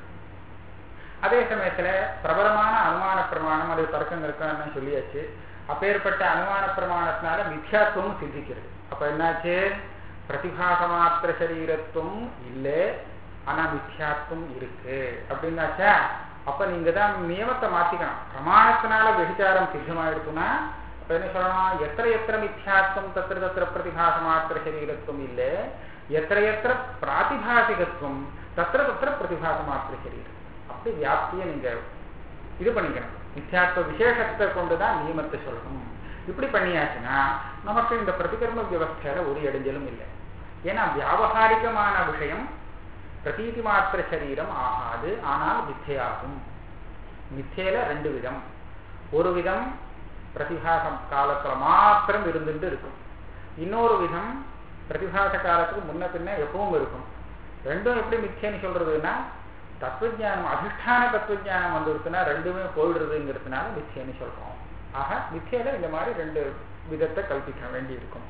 அதே சமயத்துல பிரபலமான அனுமான பிரமாணம் அது தர்க்கம் இருக்கான்னு சொல்லியாச்சு அப்பேற்பட்ட அனுமான பிரமாணத்தினால மித்யாத்துவம் சித்திக்கிறது அப்ப என்னாச்சு பிரதிபாச மாத்திர சரீரத்துவம் இல்லை ஆனா மித்யாத்துவம் இருக்கு அப்படின்னாச்சா அப்ப நீங்க தான் நியமத்தை மாத்திக்கணும் பிரமாணத்தினால விபிச்சாரம் சித்தமாயிடுச்சுன்னா அப்ப என்ன சொல்லணும் எத்தனை எத்தனை மித்யாத்வம் தத்திர தத்திர பிரதிபாச மாத்திர சரீரத்துவம் இல்லை எத்தனை எத்தனை பிராதிபாசிகத்துவம் தத்திர தத்திர பிரதிபாச மாத்திர சரீரம் அப்படி வியாப்தியை நீங்க இது பண்ணிக்கணும் மித்யாத்வ விசேஷத்தை கொண்டுதான் நியமத்தை சொல்லணும் இப்படி பண்ணியாச்சுன்னா நமக்கு இந்த பிரதிகர்ம வியவஸ்தையில ஒரு இடைஞ்சலும் இல்லை ஏன்னா வியாபகாரிகமான விஷயம் பிரதீதி மாத்திர சரீரம் ஆகாது ஆனால் மித்தையாகும் மித்தையில ரெண்டு விதம் ஒரு விதம் பிரதிபாசம் காலத்துல மாத்திரம் இருந்துட்டு இருக்கும் இன்னொரு விதம் பிரதிபாச காலத்துக்கு முன்ன பின்ன எப்பவும் இருக்கும் ரெண்டும் எப்படி மிச்சைன்னு சொல்றதுன்னா தத்துவஜானம் அதிஷ்டான தத்துவஜானம் வந்துருச்சுன்னா ரெண்டுமே போயிடுறதுங்கிறதுனால மிச்சைன்னு சொல்றோம் ஆக மிச்சையில இந்த மாதிரி ரெண்டு விதத்தை கல்பிக்க வேண்டி இருக்கும்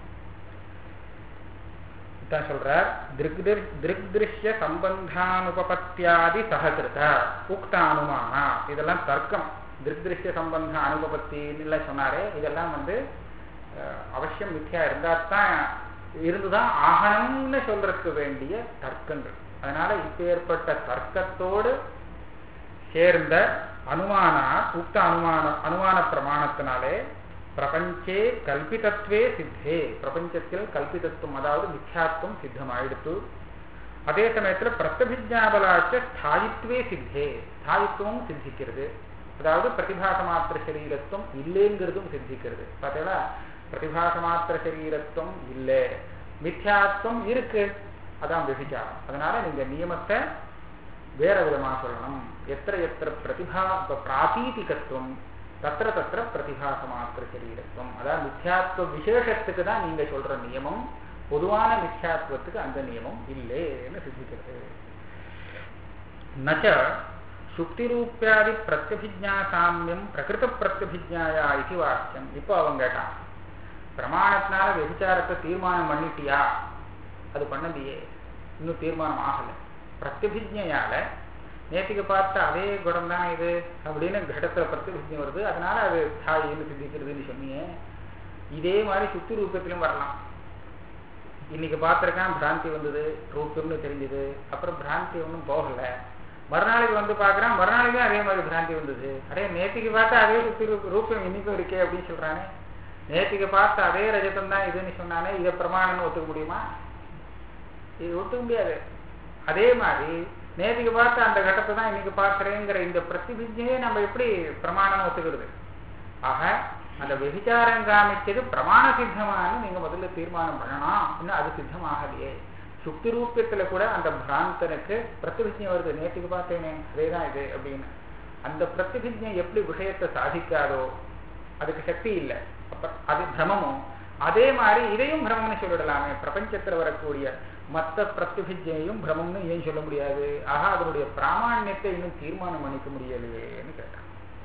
தான் சொல்றார் திருக்திருஷ்ய சம்பந்தானுபபத்தியாதி சககிருத உக்த அனுமானா இதெல்லாம் தர்க்கம் திருக்திருஷ்ய சம்பந்த அனுபபத்தின்னு எல்லாம் சொன்னாரே இதெல்லாம் வந்து அவசியம் மித்தியா இருந்தா தான் இருந்துதான் ஆகணும்னு சொல்றதுக்கு வேண்டிய தர்க்கங்கள் அதனால இப்ப ஏற்பட்ட தர்க்கத்தோடு சேர்ந்த அனுமான உக்த அனுமான அனுமான பிரமாணத்தினாலே பிரபஞ்சே கல்பிதத்வே சித்தே பிரபஞ்சத்தில் கல்பிதத்துவம் அதாவது மித்யாத்துவம் சித்தமாயிடுத்து அதே சமயத்துல பிரத்தபிஜாபலாச்ச ஸ்தாயித்வே சித்தே ஸ்தாயித்துவம் சித்திக்கிறது அதாவது பிரதிபாச மாத்திர சரீரத்துவம் இல்லைங்கிறதும் சித்திக்கிறது பார்த்தீங்களா பிரதிபாச மாத்திர சரீரத்துவம் இல்லை மித்யாத்துவம் இருக்கு அதான் விபிச்சாரம் அதனால நீங்க நியமத்தை வேற விதமா சொல்லணும் எத்திர எத்திர பிரதிபா பிராதீதிகத்துவம் தத்திர தத்திர பிரதிபாச மாத்திர சரீரத்துவம் அதாவது மித்யாத்துவ விசேஷத்துக்கு தான் நீங்க சொல்ற நியமம் பொதுவான மித்யாத்துவத்துக்கு அந்த நியமம் இல்லைன்னு சித்திக்கிறது நச்ச சுக்திரூப்பியாதி பிரத்யபிஜா சாமியம் பிரகிருத பிரத்யபிஜாயா இது வாக்கியம் இப்போ அவங்க கேட்டான் பிரமாணத்தினால விபச்சாரத்தை தீர்மானம் பண்ணிட்டியா அது பண்ணலையே இன்னும் தீர்மானம் ஆகலை பிரத்யபிஜையால நேற்றுக்கு பார்த்த அதே குடம் தான் இது அப்படின்னு கடத்துல பிரத்யபிஜை வருது அதனால அது தாயின்னு சிந்திக்கிறதுன்னு சொன்னியே இதே மாதிரி சுத்தி ரூபத்திலும் வரலாம் இன்னைக்கு பார்த்துருக்கான் பிராந்தி வந்தது ரூபம்னு தெரிஞ்சது அப்புறம் பிராந்தி ஒன்றும் போகல மறுநாளைக்கு வந்து பார்க்குறான் மறுநாளைக்கும் அதே மாதிரி பிராந்தி வந்தது அதே நேற்றுக்கு பார்த்தா அதே சுத்தி ரூபம் இன்னைக்கும் இருக்கே அப்படின்னு சொல்றானே நேற்றுக்கு பார்த்த அதே ரஜதம் தான் இதுன்னு சொன்னானே இதை பிரமாணம்னு ஒத்துக்க முடியுமா இது ஒத்துக்க முடியாது அதே மாதிரி நேற்றுக்கு பார்த்த அந்த கட்டத்தை தான் இன்னைக்கு பார்க்கிறேங்கிற இந்த பிரதிபிஜையே நம்ம எப்படி பிரமாணம் ஒத்துக்கிறது ஆக அந்த வெகுச்சாரம் காமிச்சது பிரமாண சித்தமானு நீங்க முதல்ல தீர்மானம் பண்ணணும் இன்னும் அது சித்தமாகலையே சுக்தி ரூபத்துல கூட அந்த பிராந்தனுக்கு பிரதிபிஜை வருது நேற்றுக்கு பார்த்தேனே அதேதான் இது அப்படின்னு அந்த பிரதிபிஜை எப்படி விஷயத்தை சாதிக்காதோ அதுக்கு சக்தி இல்லை அப்ப அது பிரமமும் அதே மாதிரி இதையும் பிரமம்னு சொல்லிடலாமே பிரபஞ்சத்துல வரக்கூடிய மற்ற பிரதிபிஜையும் பிரமம்னு ஏன் சொல்ல முடியாது ஆக அதனுடைய பிராமாண்யத்தை இன்னும் தீர்மானம் பண்ணிக்க முடியலையேன்னு கேட்டான்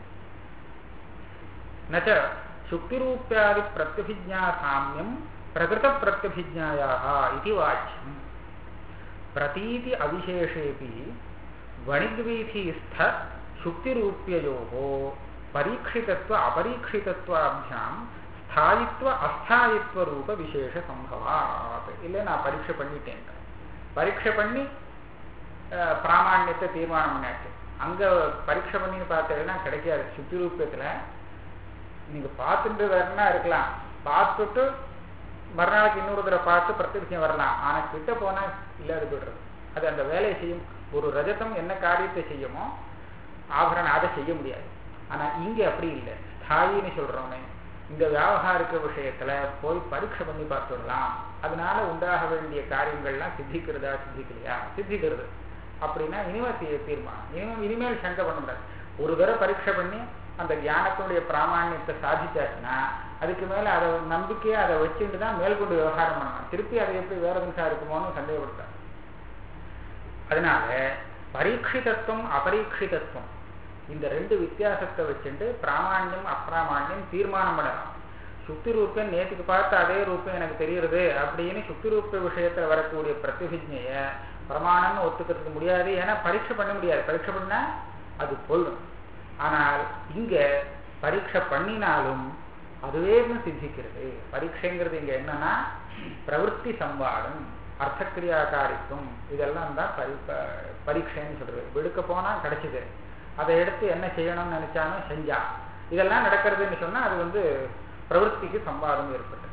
நச்ச சுக்திரூப்பியாதி பிரத்யபிஜா சாமியம் பிரகிருத பிரத்யபிஜாயாக இது வாச்சியம் பிரதீதி அவிசேஷேபி வணித்வீதிஸ்த சுக்திரூப்பியோ பரீட்சிதத்துவ அபரீட்சிதத்துவாபியாம் ஸ்தாயித்வ அஸ்தாயித்வ ரூப விசேஷ சம்பவாத் இல்லை நான் பரீட்சை பண்ணிட்டேன் பரீட்சை பண்ணி பிராமாண்யத்தை தீர்மானம் பண்ணியாச்சு அங்க பரீட்சை பண்ணி பார்த்தீங்கன்னா கிடைக்காது சுத்தி ரூபத்துல நீங்க பார்த்துட்டு வரனா இருக்கலாம் பார்த்துட்டு மறுநாளைக்கு இன்னொரு தடவை பார்த்து பிரத்யட்சம் வரலாம் ஆனா கிட்ட போனா இல்லாது போயிடுறது அது அந்த வேலையை செய்யும் ஒரு ரஜதம் என்ன காரியத்தை செய்யுமோ ஆபரணம் அதை செய்ய முடியாது ஆனா இங்க அப்படி இல்லை ஸ்தாயின்னு சொல்றோமே இந்த வியாபகாரிக்க விஷயத்துல போய் பரீட்சை பண்ணி பார்த்துடலாம் அதனால உண்டாக வேண்டிய காரியங்கள்லாம் சித்திக்கிறதா சித்திக்கலையா சித்திக்கிறது அப்படின்னா இனிமே தீர்மானம் இனிமே இனிமேல் சங்கை பண்ண முடியாது ஒரு தடவை பரீட்சை பண்ணி அந்த ஞானத்தினுடைய பிராமாண்யத்தை சாதிச்சாச்சுன்னா அதுக்கு மேல அதை நம்பிக்கையை அதை வச்சுட்டு தான் மேற்கொண்டு விவகாரம் பண்ணணும் திருப்பி அதை எப்படி வேற நிமிஷம் இருக்குமோன்னு சந்தேகப்படுத்தார் அதனால பரீட்சிதத்துவம் அபரீட்சிதத்துவம் இந்த ரெண்டு வித்தியாசத்தை வச்சுட்டு பிராமாண்யம் அப்பிராமாண்யம் தீர்மானம் பண்ணலாம் சுத்தி ரூபம் நேற்றுக்கு பார்த்த அதே ரூபம் எனக்கு தெரியுறது அப்படின்னு சுத்தி ரூப விஷயத்துல வரக்கூடிய பிரதிபிஜைய பிரமாணம்னு ஒத்துக்கிறதுக்கு முடியாது ஏன்னா பரீட்சை பண்ண முடியாது பரீட்சை பண்ணா அது போயிடும் ஆனால் இங்க பரீட்சை பண்ணினாலும் அதுவே சித்திக்கிறது பரீட்சைங்கிறது இங்க என்னன்னா பிரவருத்தி சம்பாடம் அர்த்தக்கிரியாகாரித்துவம் இதெல்லாம் தான் பரி பரீட்சைன்னு சொல்றது வெடுக்க போனா கிடைச்சிது அதை எடுத்து என்ன செய்யணும்னு நினைச்சாலும் செஞ்சான் இதெல்லாம் நடக்கிறதுன்னு சொன்னா அது வந்து பிரவருத்திக்கு சம்பாதம் ஏற்பட்டது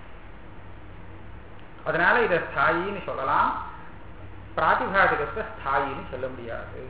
அதனால இதை ஸ்தாயின்னு சொல்லலாம் பிராதிபாதிகத்தை ஸ்தாயின்னு சொல்ல முடியாது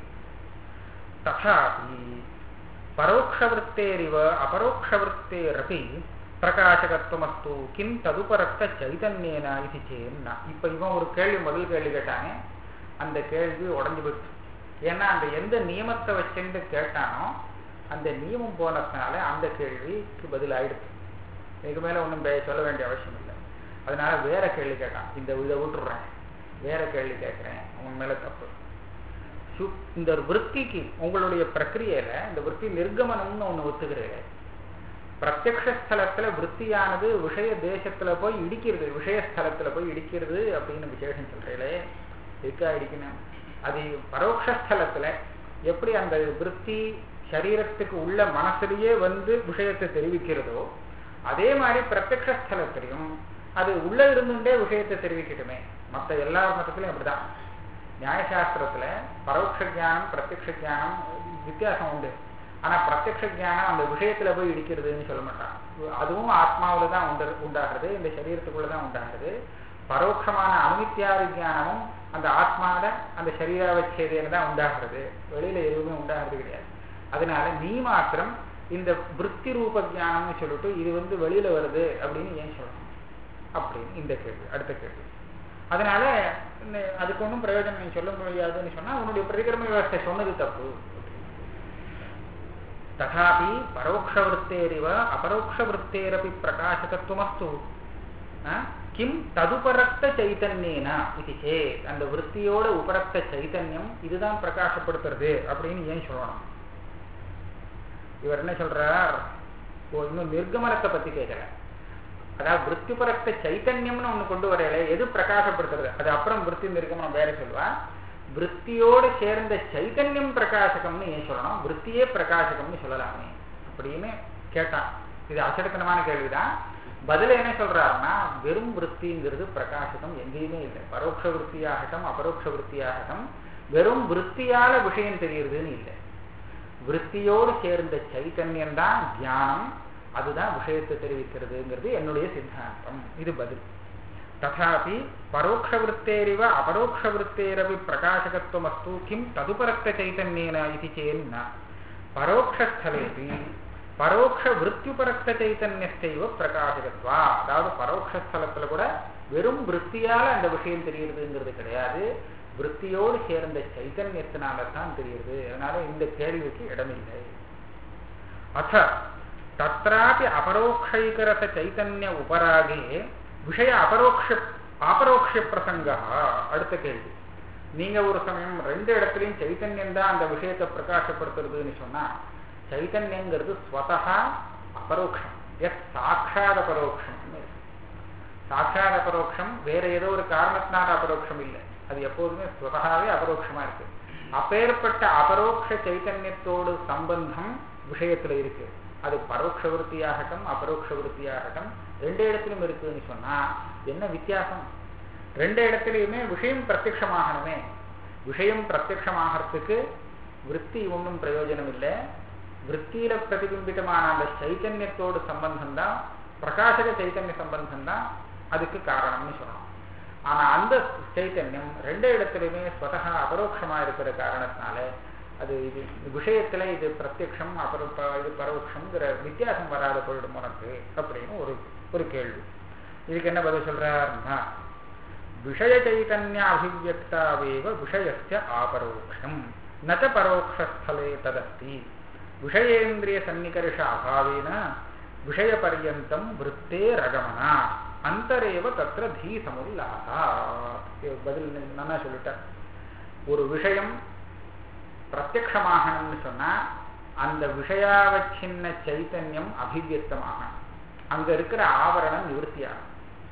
ததாபி பரோட்சவருத்தேரிவ அபரோக்ஷவருத்தேரப்பி பிரகாசகத்துவமஸ்து கிம் ததுபரத்த சைதன்யேனா இது சேன்னா இப்ப இவன் ஒரு கேள்வி முதல் கேள்வி கேட்டானே அந்த கேள்வி உடஞ்சு போயிடுச்சு ஏன்னா அந்த எந்த நியமத்தை வச்சுட்டு கேட்டானோ அந்த நியமம் போனதுனால அந்த கேள்விக்கு பதில் ஆயிடுச்சு இதுக்கு மேல ஒன்றும் சொல்ல வேண்டிய அவசியம் இல்லை அதனால வேற கேள்வி கேட்டான் இந்த இதை விட்டுடுறேன் வேற கேள்வி கேட்கிறேன் உன் மேல தப்பு சு- இந்த ஒரு விற்பிக்கு உங்களுடைய பிரக்கிரியையில இந்த விற்பி நிர்கமனம்னு ஒண்ணு ஒத்துக்கிறீங்க பிரத்யக்ஷலத்துல விற்த்தியானது விஷய தேசத்துல போய் இடிக்கிறது விஷயஸ்தலத்துல போய் இடிக்கிறது அப்படின்னு விசேஷம் சொல்றீங்களே எதுக்கா இடிக்கணும் அது பரோட்சஸ்தலத்துல எப்படி அந்த விற்பி சரீரத்துக்கு உள்ள மனசுலயே வந்து விஷயத்தை தெரிவிக்கிறதோ அதே மாதிரி பிரத்யக்ஷலத்திலையும் அது உள்ள இருந்துட்டே விஷயத்தை தெரிவிக்கட்டுமே மற்ற எல்லா மதத்திலையும் அப்படிதான் நியாயசாஸ்திரத்துல பரோட்ச ஞானம் பிரத்யக்ஷ ஞானம் வித்தியாசம் உண்டு ஆனா பிரத்யக்ஷ ஞானம் அந்த விஷயத்துல போய் இடிக்கிறதுன்னு சொல்ல மாட்டான் அதுவும் ஆத்மாவில தான் உண்டு உண்டாகிறது இந்த சரீரத்துக்குள்ள தான் உண்டாகிறது பரோட்சமான அனுமித்தியாதி ஞானமும் அந்த ஆத்மாவில அந்த சரீராவச்சேதையில தான் உண்டாகிறது வெளியில எதுவுமே உண்டாகிறது கிடையாது அதனால நீ மாத்திரம் இந்த விற்பி ரூப ஞானம்னு சொல்லிட்டு இது வந்து வெளியில வருது அப்படின்னு ஏன் சொல்லணும் அப்படின்னு இந்த கேள்வி அடுத்த கேள்வி அதனால இந்த- அதுக்கு ஒன்றும் பிரயோஜனம் நீ சொல்ல முடியாதுன்னு சொன்னா உன்னுடைய பிரதிகர்ம விவஸ்தை சொன்னது தப்பு ததாபி பரோட்சவருத்தேரிவ அபரோக்ஷவருத்தேரப்பி பிரகாசகத்துவமஸ்து ஆ? கிம் ததுபரக்த சைத்தன்யேனா இது சேத் அந்த விற்த்தியோட உபரக்த சைத்தன்யம் இதுதான் பிரகாசப்படுத்துறது அப்படின்னு ஏன் சொல்லணும் இவர் என்ன சொல்றார் ஓ இன்னும் நிர்கமனத்தை பத்தி கேட்கல அதாவது விற்த்திபரக்த சைத்தன்யம்னு ஒண்ணு கொண்டு வரையில எது பிரகாசப்படுத்துறது அது அப்புறம் விற்பி நிர்கமனம் வேற சொல்வா விற்த்தியோடு சேர்ந்த சைத்தன்யம் பிரகாசகம்னு ஏன் சொல்லணும் விற்த்தியே பிரகாசகம்னு சொல்லலாமே அப்படின்னு கேட்டான் இது அச்சடத்தனமான கேள்விதான் பதில் என்ன சொல்றாருன்னா வெறும் விற்த்திங்கிறது பிரகாசகம் எங்கேயுமே இல்லை பரோட்ச விற்த்தியாகட்டும் அபரோக்ஷ விற்த்தியாகட்டும் வெறும் விற்த்தியால விஷயம் தெரியுறதுன்னு இல்லை விற்த்தியோடு சேர்ந்த சைத்தன்யம் தான் தியானம் அதுதான் விஷயத்தை தெரிவிக்கிறதுங்கிறது என்னுடைய சித்தாந்தம் இது பதில் ததாபி பரோட்சவருத்தேரிவ அபரோக்ஷவருத்தேரவி பிரகாசகத்துவமஸ்து கிம் ததுபரக்த சைத்தன்யேன இது சேன்னா பரோட்சஸ்தலேபி பரோட்ச விற்த்தியுபரக்த சைத்தன்யத்தைவ பிரகாசகத்வா அதாவது பரோட்சஸ்தலத்துல கூட வெறும் விற்த்தியால அந்த விஷயம் தெரியுறதுங்கிறது கிடையாது விற்த்தியோடு சேர்ந்த சைத்தன்யத்தினால தான் தெரியுது அதனால இந்த கேள்விக்கு இடமில்லை அத்த தத்ராபி அபரோக்ஷைகரச சைத்தன்ய உபராகே விஷய அபரோக்ஷ அபரோக்ஷ பிரசங்கா அடுத்த கேள்வி நீங்க ஒரு சமயம் ரெண்டு இடத்துலயும் சைத்தன்யம் தான் அந்த விஷயத்தை பிரகாசப்படுத்துறதுன்னு சொன்னா சைத்தன்யங்கிறது ஸ்வதா அபரோக்ஷம் எஸ் சாட்சாத பரோக்ஷம் சாட்சாத அபரோக்ஷம் வேற ஏதோ ஒரு காரணத்தினால அபரோக்ஷம் இல்லை அது எப்போதுமே ஸ்வதகாவே அபரோக்ஷமா இருக்கு அப்பேற்பட்ட அபரோக்ஷ சைத்தன்யத்தோடு சம்பந்தம் விஷயத்துல இருக்கு அது பரோட்ச விருத்தியாகட்டும் அபரோக்ஷ விருத்தியாகட்டும் ரெண்டு இடத்திலும் இருக்குன்னு சொன்னா என்ன வித்தியாசம் ரெண்டு இடத்துலையுமே விஷயம் பிரத்யட்சமாகணுமே விஷயம் பிரத்யட்சமாகறதுக்கு விற்பி ஒன்றும் பிரயோஜனம் இல்லை விற்த்தியில பிரதிபிம்பிதமான அந்த சைத்தன்யத்தோடு சம்பந்தம் தான் பிரகாசக சைத்தன்ய சம்பந்தம் தான் அதுக்கு காரணம்னு சொல்லணும் ஆனா அந்த சைத்தன்யம் ரெண்டு இடத்துலையுமே ஸ்வதகா அபரோக்ஷமா இருக்கிற காரணத்தினால அது இது விஷயத்துல இது பிரத்யக்ஷம் அபர ப- இது பரோட்சம்ங்கிற வித்தியாசம் வராத போயிடும் உனக்கு அப்படின்னு ஒரு ஒரு கேள்வி இதுக்கு என்ன பதில் சொல்றாருன்னா விஷய சைத்தன்ய அபிவியக்தாவேவ விஷயஸ்ய ஆபரோக்ஷம் நச்ச பரோக்ஷஸ்தலே ததஸ்தி விஷயேந்திரிய சன்னிகர்ஷ அபாவேன விஷய பர்யந்தம் விருத்தே ரகமனா அந்தரேவ தத்திர தீ சமுல்லாசா பதில் நல்லா சொல்லிட்டேன் ஒரு விஷயம் பிரத்யக்ஷமாகணும்னு சொன்னா அந்த விஷயாவச்சின்ன சைத்தன்யம் அபிவியக்தமாகணும் அங்க இருக்கிற ஆவரணம் நிவர்த்தியாகும்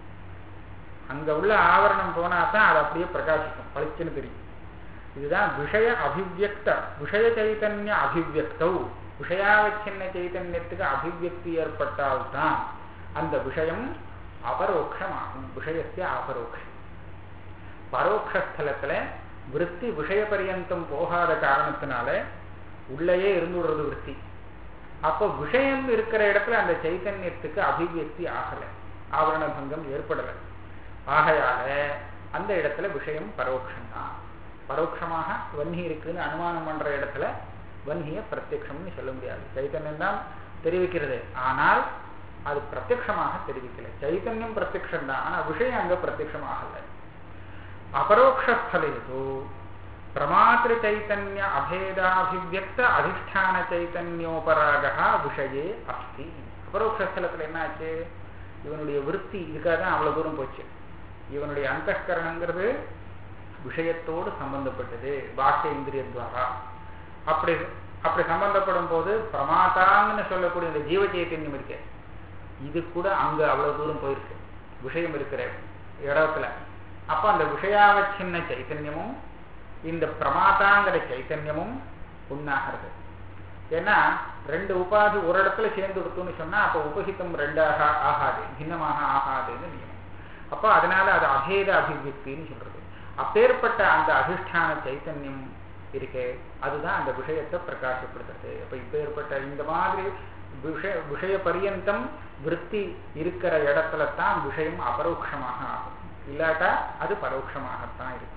அங்க உள்ள ஆவரணம் போனா தான் அது அப்படியே பிரகாசிக்கும் பளிச்சுன்னு தெரியும் இதுதான் விஷய அபிவியக்த விஷய சைத்தன்ய அபிவியக்தௌ விஷயாவச்சின்ன சைத்தன்யத்துக்கு அபிவியக்தி ஏற்பட்டால்தான் அந்த விஷயம் அபரோக்ஷமாகும் விஷயத்திய அபரோக்ஷம் பரோக்ஷஸ்தலத்துல விற்பி விஷய பரியந்தம் போகாத காரணத்தினால உள்ளேயே இருந்துடுறது விற்பி அப்போ விஷயம் இருக்கிற இடத்துல அந்த சைத்தன்யத்துக்கு அபிவியக்தி ஆகல ஆவரண பங்கம் ஏற்படலை ஆகையால அந்த இடத்துல விஷயம் பரோட்சம்தான் பரோட்சமாக வன்னி இருக்குன்னு அனுமானம் பண்ற இடத்துல வன்னிய பிரத்யக்ஷம்னு சொல்ல முடியாது சைத்தன்யம் தான் தெரிவிக்கிறது ஆனால் அது பிரத்யக்ஷமாக தெரிவிக்கல சைத்தன்யம் பிரத்யக்ஷம் தான் ஆனா விஷயம் அங்க பிரத்யக்ஷமாகல அபரோக்ஷஸ்தலேது பிரமாத்திரு சைத்தன்ய அபேதாபிவியக்த அதிஷ்டான சைத்தன்யோபராகா விஷயே அஸ்தி அபரோக்ஷஸ்தலத்துல என்னாச்சு இவனுடைய விற்பி இதுக்காக தான் அவ்வளவு தூரம் போச்சு இவனுடைய அந்தகரணங்கிறது விஷயத்தோடு சம்பந்தப்பட்டது பாஷ்ய இந்திரியத்வாரா அப்படி அப்படி சம்பந்தப்படும் போது பிரமாதான்னு சொல்லக்கூடிய இந்த ஜீவ சைத்தன்யம் இருக்கு இது கூட அங்க அவ்வளவு தூரம் போயிருக்கு விஷயம் இருக்கிற இடத்துல அப்ப அந்த விஷயாவச்சின்ன சைத்தன்யமும் இந்த பிரமாதாங்கிற சைத்தன்யமும் உண்ணாகிறது ஏன்னா ரெண்டு உபாதி ஒரு இடத்துல சேர்ந்து கொடுத்தோம்னு சொன்னா அப்ப உபகிதம் ரெண்டாக ஆகாது பின்னமாக ஆகாதுன்னு நியமம் அப்ப அதனால அது அபேத அபிவியக்தின்னு சொல்றது அப்பேற்பட்ட அந்த அதிஷ்டான சைத்தன்யம் இருக்கே அதுதான் அந்த விஷயத்தை பிரகாசப்படுத்துறது அப்ப இப்பேற்பட்ட இந்த மாதிரி விஷய விஷய பரியந்தம் விற்பி இருக்கிற இடத்துல தான் விஷயம் அபரோக்ஷமாக ஆகும் இல்லாட்டா அது பரோட்சமாகத்தான் இருக்கும்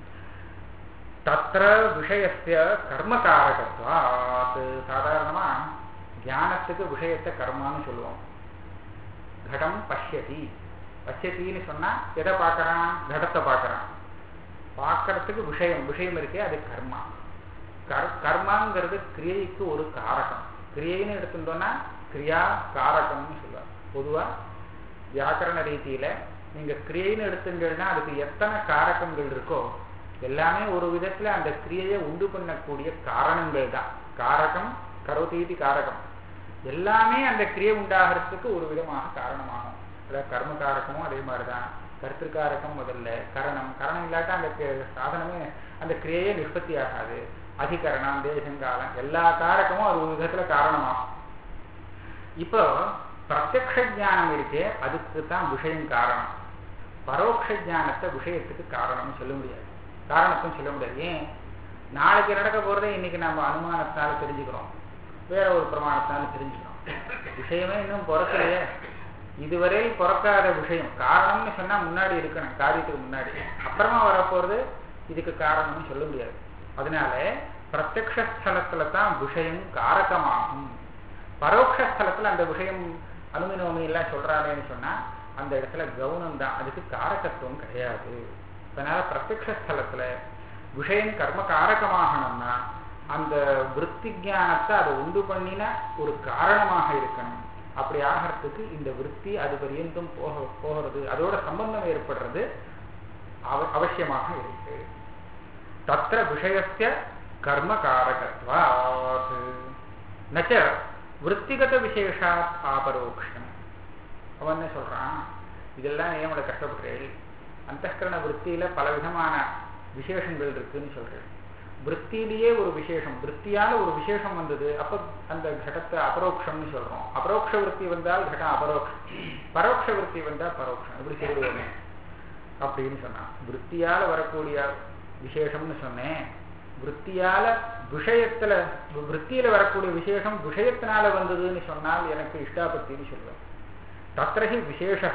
தத்திர விஷயத்திய கர்மகாரகத்வாத் சாதாரணமா தியானத்துக்கு விஷயத்தை கர்மான்னு சொல்லுவோம் கடம் பஷ்யதி பஷ்யத்தின்னு சொன்னா எதை பார்க்கறான் கடத்தை பார்க்கறான் பார்க்கறதுக்கு விஷயம் விஷயம் இருக்கே அது கர்மா கர் கர்மாங்கிறது கிரியைக்கு ஒரு காரகம் கிரியைன்னு எடுத்துட்டோம்னா கிரியா காரகம்னு சொல்லுவார் பொதுவா வியாக்கரண ரீதியில நீங்க கிரியைன்னு எடுத்துட்டீங்கன்னா அதுக்கு எத்தனை காரகங்கள் இருக்கோ எல்லாமே ஒரு விதத்துல அந்த கிரியையை உண்டு பண்ணக்கூடிய காரணங்கள் தான் காரகம் கரோதீதி காரகம் எல்லாமே அந்த கிரியை உண்டாகிறதுக்கு ஒரு விதமாக காரணமாகும் அதாவது கர்ம காரகமும் அதே மாதிரிதான் கருத்திற்காரகம் முதல்ல கரணம் கரணம் இல்லாட்டா அந்த சாதனமே அந்த கிரியையே நிஷ்பத்தி ஆகாது அதிகரணம் தேசங்காலம் எல்லா காரகமும் அது ஒரு விதத்துல காரணமாகும் இப்போ பிரத்யக்ஷ ஜானம் இருக்கே அதுக்கு தான் விஷயம் காரணம் பரோட்ச ஜானத்தை விஷயத்துக்கு காரணம்னு சொல்ல முடியாது காரணத்தும் சொல்ல முடியாது ஏன் நாளைக்கு நடக்க போறதை இன்னைக்கு நம்ம அனுமானத்தால தெரிஞ்சுக்கிறோம் வேற ஒரு பிரமாணத்தால தெரிஞ்சுக்கிறோம் விஷயமே இன்னும் பிறக்கலையே இதுவரை பிறக்காத விஷயம் காரணம்னு சொன்னா முன்னாடி இருக்கணும் காரியத்துக்கு முன்னாடி அப்புறமா வரப்போறது இதுக்கு காரணம்னு சொல்ல முடியாது அதனால பிரத்யக்ஷலத்துல தான் விஷயம் காரகமாகும் பரோட்சலத்துல அந்த விஷயம் அனுமினோமி எல்லாம் சொல்றாருன்னு சொன்னா அந்த இடத்துல கவுனம் தான் அதுக்கு காரகத்துவம் கிடையாது அதனால பிரத்யக்ஷலத்துல விஷயம் கர்ம காரகமாகணும்னா அந்த விற்பி ஜானத்தை அதை உண்டு பண்ணின ஒரு காரணமாக இருக்கணும் அப்படி ஆகிறதுக்கு இந்த விற்பி அது பரியந்தம் போக போகிறது அதோட சம்பந்தம் ஏற்படுறது அவ அவசியமாக இருக்கு தத்திர விஷயத்திய கர்ம காரகத்வாத் நச்ச விற்த்திகத விசேஷாத் ஆபரோக்ஷம் அவன் என்ன சொல்றான் இதெல்லாம் ஏன் கஷ்டப்படுறேன் அந்தகரண விற்த்தியில பல விதமான விசேஷங்கள் இருக்குன்னு சொல்றேன் விற்த்தியிலேயே ஒரு விசேஷம் விற்த்தியால ஒரு விசேஷம் வந்தது அப்ப அந்த கடத்தை அபரோக்ஷம்னு சொல்றோம் அபரோக்ஷ விற்பி வந்தால் கடம் அபரோக்ஷம் பரோட்ச விற்பி வந்தா பரோட்சம் இப்படி சொல்லுவோமே அப்படின்னு சொன்னான் விற்த்தியால வரக்கூடிய விசேஷம்னு சொன்னேன் விற்த்தியால விஷயத்துல விற்த்தியில வரக்கூடிய விசேஷம் விஷயத்தினால வந்ததுன்னு சொன்னால் எனக்கு இஷ்டாபத்தின்னு சொல்லுவேன் தத்திரஹி விசேஷா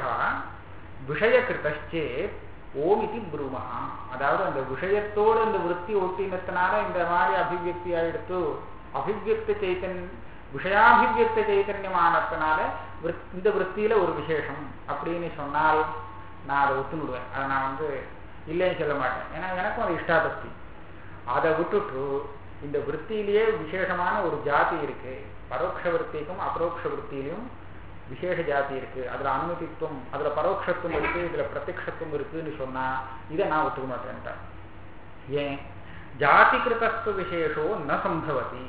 விஷயகிருத்தேத் ஓம் இது புருமா அதாவது அந்த விஷயத்தோடு அந்த விற்பி ஒட்டினத்தினால இந்த மாதிரி அபிவியக்தி ஆயிடுத்து அபிவியக்த சைத்தன் விஷயாபிவியக்த சைத்தன்யமானத்தினால இந்த விற்த்தியில ஒரு விசேஷம் அப்படின்னு சொன்னால் நான் அதை ஒத்துணுடுவேன் அதை நான் வந்து இல்லைன்னு சொல்ல மாட்டேன் ஏன்னா எனக்கும் அது இஷ்டாபக்தி அதை விட்டுட்டு இந்த விற்த்தியிலேயே விசேஷமான ஒரு ஜாதி இருக்கு பரோட்ச விற்த்திக்கும் அபரோக்ஷ விற்த்தியிலும் விசேஷ ஜாதி இருக்கு அதுல அனுமதித்துவம் அதுல பரோட்சத்துவம் இருக்கு இதுல பிரத்யக்ஷத்துவம் இருக்குன்னு சொன்னா இதை நான் ஒத்துக்க மாட்டேன்ட்டேன் ஏன் ஜாதி கிருத்தஸ்து விசேஷோ ந சம்பவதி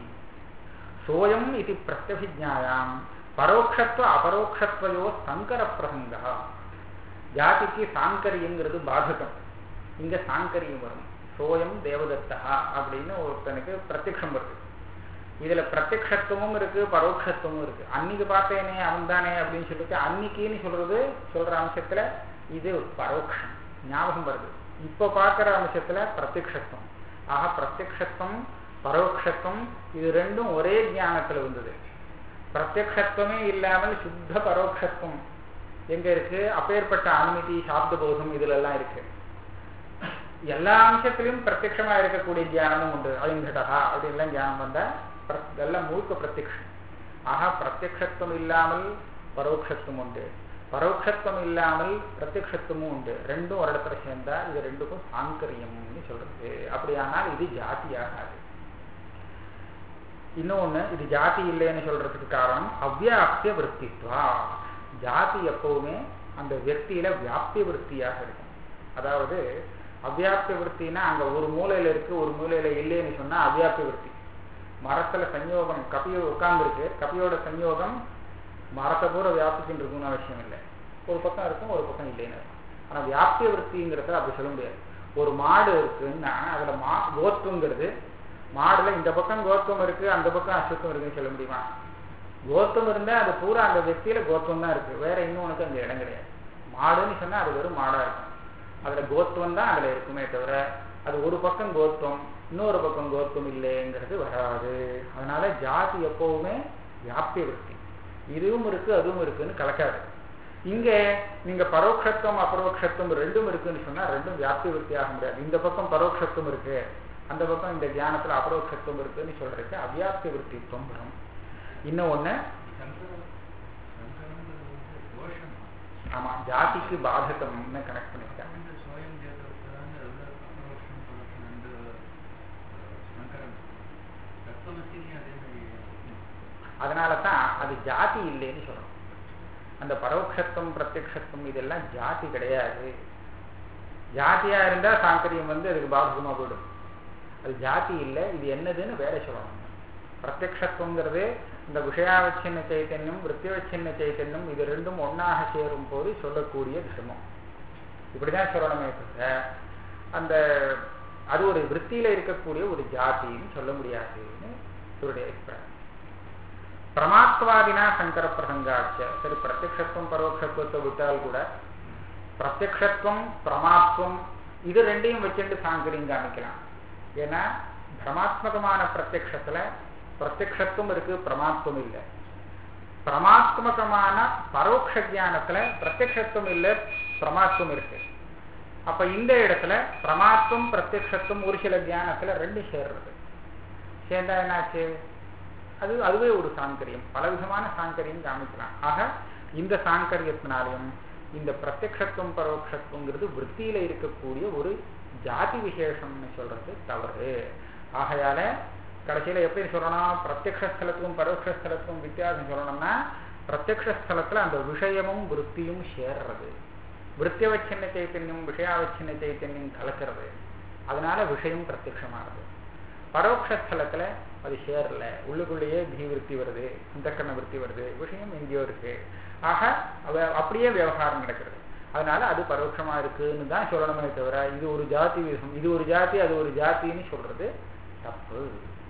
சோயம் இது பிரத்யபிஜாயாம் பரோட்சத்துவ அபரோக்ஷத்வயோ சங்கர பிரசங்க ஜாதிக்கு சாங்கரியங்கிறது பாதகம் இங்க சாங்கரியம் வரும் சோயம் தேவதத்தா அப்படின்னு ஒருத்தனுக்கு பிரத்யக்ஷம் வருது இதுல பிரத்யக்ஷத்துவமும் இருக்கு பரோட்சத்துவமும் இருக்கு அன்னைக்கு பார்த்தேனே அவன் தானே அப்படின்னு சொல்லிட்டு அன்னைக்குன்னு சொல்றது சொல்ற அம்சத்துல இது பரோட்சம் ஞாபகம் வருது இப்ப பார்க்கிற அம்சத்துல பிரத்யக்ஷத்துவம் ஆக பிரத்யக்ஷத்துவம் பரோட்சத்துவம் இது ரெண்டும் ஒரே ஞானத்துல வந்தது பிரத்யக்ஷத்துவமே இல்லாமல் சுத்த பரோட்சத்துவம் எங்க இருக்கு அப்பேற்பட்ட அனுமதி சாப்த போதம் இதுல எல்லாம் இருக்கு எல்லா அம்சத்திலையும் பிரத்யமா இருக்கக்கூடிய தியானமும் உண்டு அலிங்கடகா அப்படின்லாம் தியானம் வந்தா எல்லாம் முழுக்க பிரத்யக்ஷம் ஆக பிரத்யக்ஷத்துவம் இல்லாமல் பரோட்சத்துவம் உண்டு பரோட்சத்துவம் இல்லாமல் பிரத்யக்ஷத்துவமும் உண்டு ரெண்டும் ஒரு இடத்துல சேர்ந்தா இது ரெண்டுக்கும் சாங்கரியம்னு சொல்றது அப்படியானால் இது ஜாதியாகாது இன்னொன்னு இது ஜாதி இல்லைன்னு சொல்றதுக்கு காரணம் அவ்வியாப்திய விற்பித்வா ஜாதி எப்பவுமே அந்த வியக்தியில வியாப்திய விற்த்தியாக இருக்கும் அதாவது அவ்வியாப்திய விற்த்தினா அங்க ஒரு மூலையில இருக்கு ஒரு மூலையில இல்லைன்னு சொன்னா அவ்வியாப்திய விற்பி மரத்துல சஞ்யோகம் கபியோ உட்கார்ந்துருக்கு கபியோட சஞ்யோகம் மரத்தை பூரா வியாபிச்சுட்டு இருக்கும்னு அவசியம் இல்லை ஒரு பக்கம் இருக்கும் ஒரு பக்கம் இல்லைன்னு இருக்கும் ஆனா வியாப்திய விற்த்திங்கிறத அப்படி சொல்ல முடியாது ஒரு மாடு இருக்குன்னா அதுல மா கோத்துங்கிறது மாடுல இந்த பக்கம் கோத்துவம் இருக்கு அந்த பக்கம் அசுத்தம் இருக்குன்னு சொல்ல முடியுமா கோத்துவம் இருந்தா அது பூரா அந்த வெத்தியில கோத்துவம் தான் இருக்கு வேற இன்னும் உனக்கு அந்த இடம் கிடையாது மாடுன்னு சொன்னா அது வெறும் மாடா இருக்கும் அதுல கோத்துவம் தான் அதுல இருக்குமே தவிர அது ஒரு பக்கம் கோத்துவம் இன்னொரு பக்கம் கோத்துவம் இல்லைங்கிறது வராது அதனால ஜாதி எப்பவுமே வியாப்திய விற்பி இதுவும் இருக்கு அதுவும் இருக்குன்னு கலக்காது இங்க நீங்க பரோட்சத்துவம் அபரோக்ஷத்துவம் ரெண்டும் இருக்குன்னு சொன்னா ரெண்டும் வியாப்தி விற்பி ஆக முடியாது இந்த பக்கம் பரோட்சத்துவம் இருக்கு அந்த பக்கம் இந்த தியானத்துல அபரோக்ஷத்துவம் இருக்குன்னு சொல்றதுக்கு அவ்யாப்தி விற்பித்துவம் வரும் இன்னும் ஒண்ணு ஆமா ஜாதிக்கு பாதகம்னு கனெக்ட் பண்ணிருக்காங்க அதனால தான் அது ஜாதி இல்லைன்னு சொல்லணும் அந்த பரோட்சத்துவம் பிரத்யக்ஷத்துவம் இதெல்லாம் ஜாதி கிடையாது ஜாதியா இருந்தா சாங்கரியம் வந்து அதுக்கு பாதகமா போயிடும் அது ஜாதி இல்லை இது என்னதுன்னு வேற சொல்லணும் பிரத்யக்ஷத்துவங்கிறது இந்த விஷயாவச்சின்ன சைத்தன்யம் விற்த்தியவச்சின்ன சைத்தன்யம் இது ரெண்டும் ஒன்னாக சேரும் போது சொல்லக்கூடிய தர்மம் இப்படிதான் சொல்லணுமே தவிர அந்த அது ஒரு விற்த்தியில இருக்கக்கூடிய ஒரு ஜாதின்னு சொல்ல முடியாதுன்னு இவருடைய அபிப்பிராயம் பிரமாத்வாதினா சங்கர பிரசங்காச்ச சரி பிரத்யக்ஷத்துவம் பரோட்சத்துவத்தை விட்டால் கூட பிரத்யக்ஷத்துவம் பிரமாத்வம் இது ரெண்டையும் வச்சுட்டு சாங்கரியம் காமிக்கலாம் ஏன்னா பிரமாத்மகமான பிரத்யக்ஷத்துல பிரத்யக்ஷத்துவம் இருக்கு பிரமாத்வம் இல்லை பிரமாத்மகமான பரோட்ச ஜானத்துல பிரத்யக்ஷத்துவம் இல்லை பிரமாத்வம் இருக்கு அப்ப இந்த இடத்துல பிரமாத்வம் பிரத்யக்ஷத்துவம் ஒரு சில தியானத்துல ரெண்டு சேர்றது சேர்ந்தா என்னாச்சு அது அதுவே ஒரு சாங்கரியம் பலவிதமான சாங்கரியம் காமிக்கலாம் ஆக இந்த சாங்கரியத்தினாலையும் இந்த பிரத்யக்ஷத்துவம் பரோட்சத்துவங்கிறது விற்த்தியில இருக்கக்கூடிய ஒரு ஜாதி விசேஷம்னு சொல்றது தவறு ஆகையால கடைசியில எப்படி சொல்லணும் பிரத்யக்ஷலத்துக்கும் பரோட்சலத்துக்கும் வித்தியாசம் சொல்லணும்னா பிரத்யக்ஷலத்துல அந்த விஷயமும் விற்த்தியும் சேர்றது விற்த்தியவச்சின்ன சைத்தன்யம் விஷயாவச்சின்ன சைத்தன்யம் கலக்கிறது அதனால விஷயம் பிரத்யமானது பரோட்சலத்துல அது சேரல உள்ளுக்குள்ளேயே தீவிருத்தி வருது இந்தக்கண்ண விற்பி வருது விஷயம் எங்கேயோ இருக்கு ஆக அப்படியே விவகாரம் நடக்கிறது அதனால அது பரோட்சமா இருக்குன்னு தான் சொல்லணுமே தவிர இது ஒரு ஜாதி இது ஒரு ஜாதி அது ஒரு ஜாத்தின்னு சொல்றது தப்பு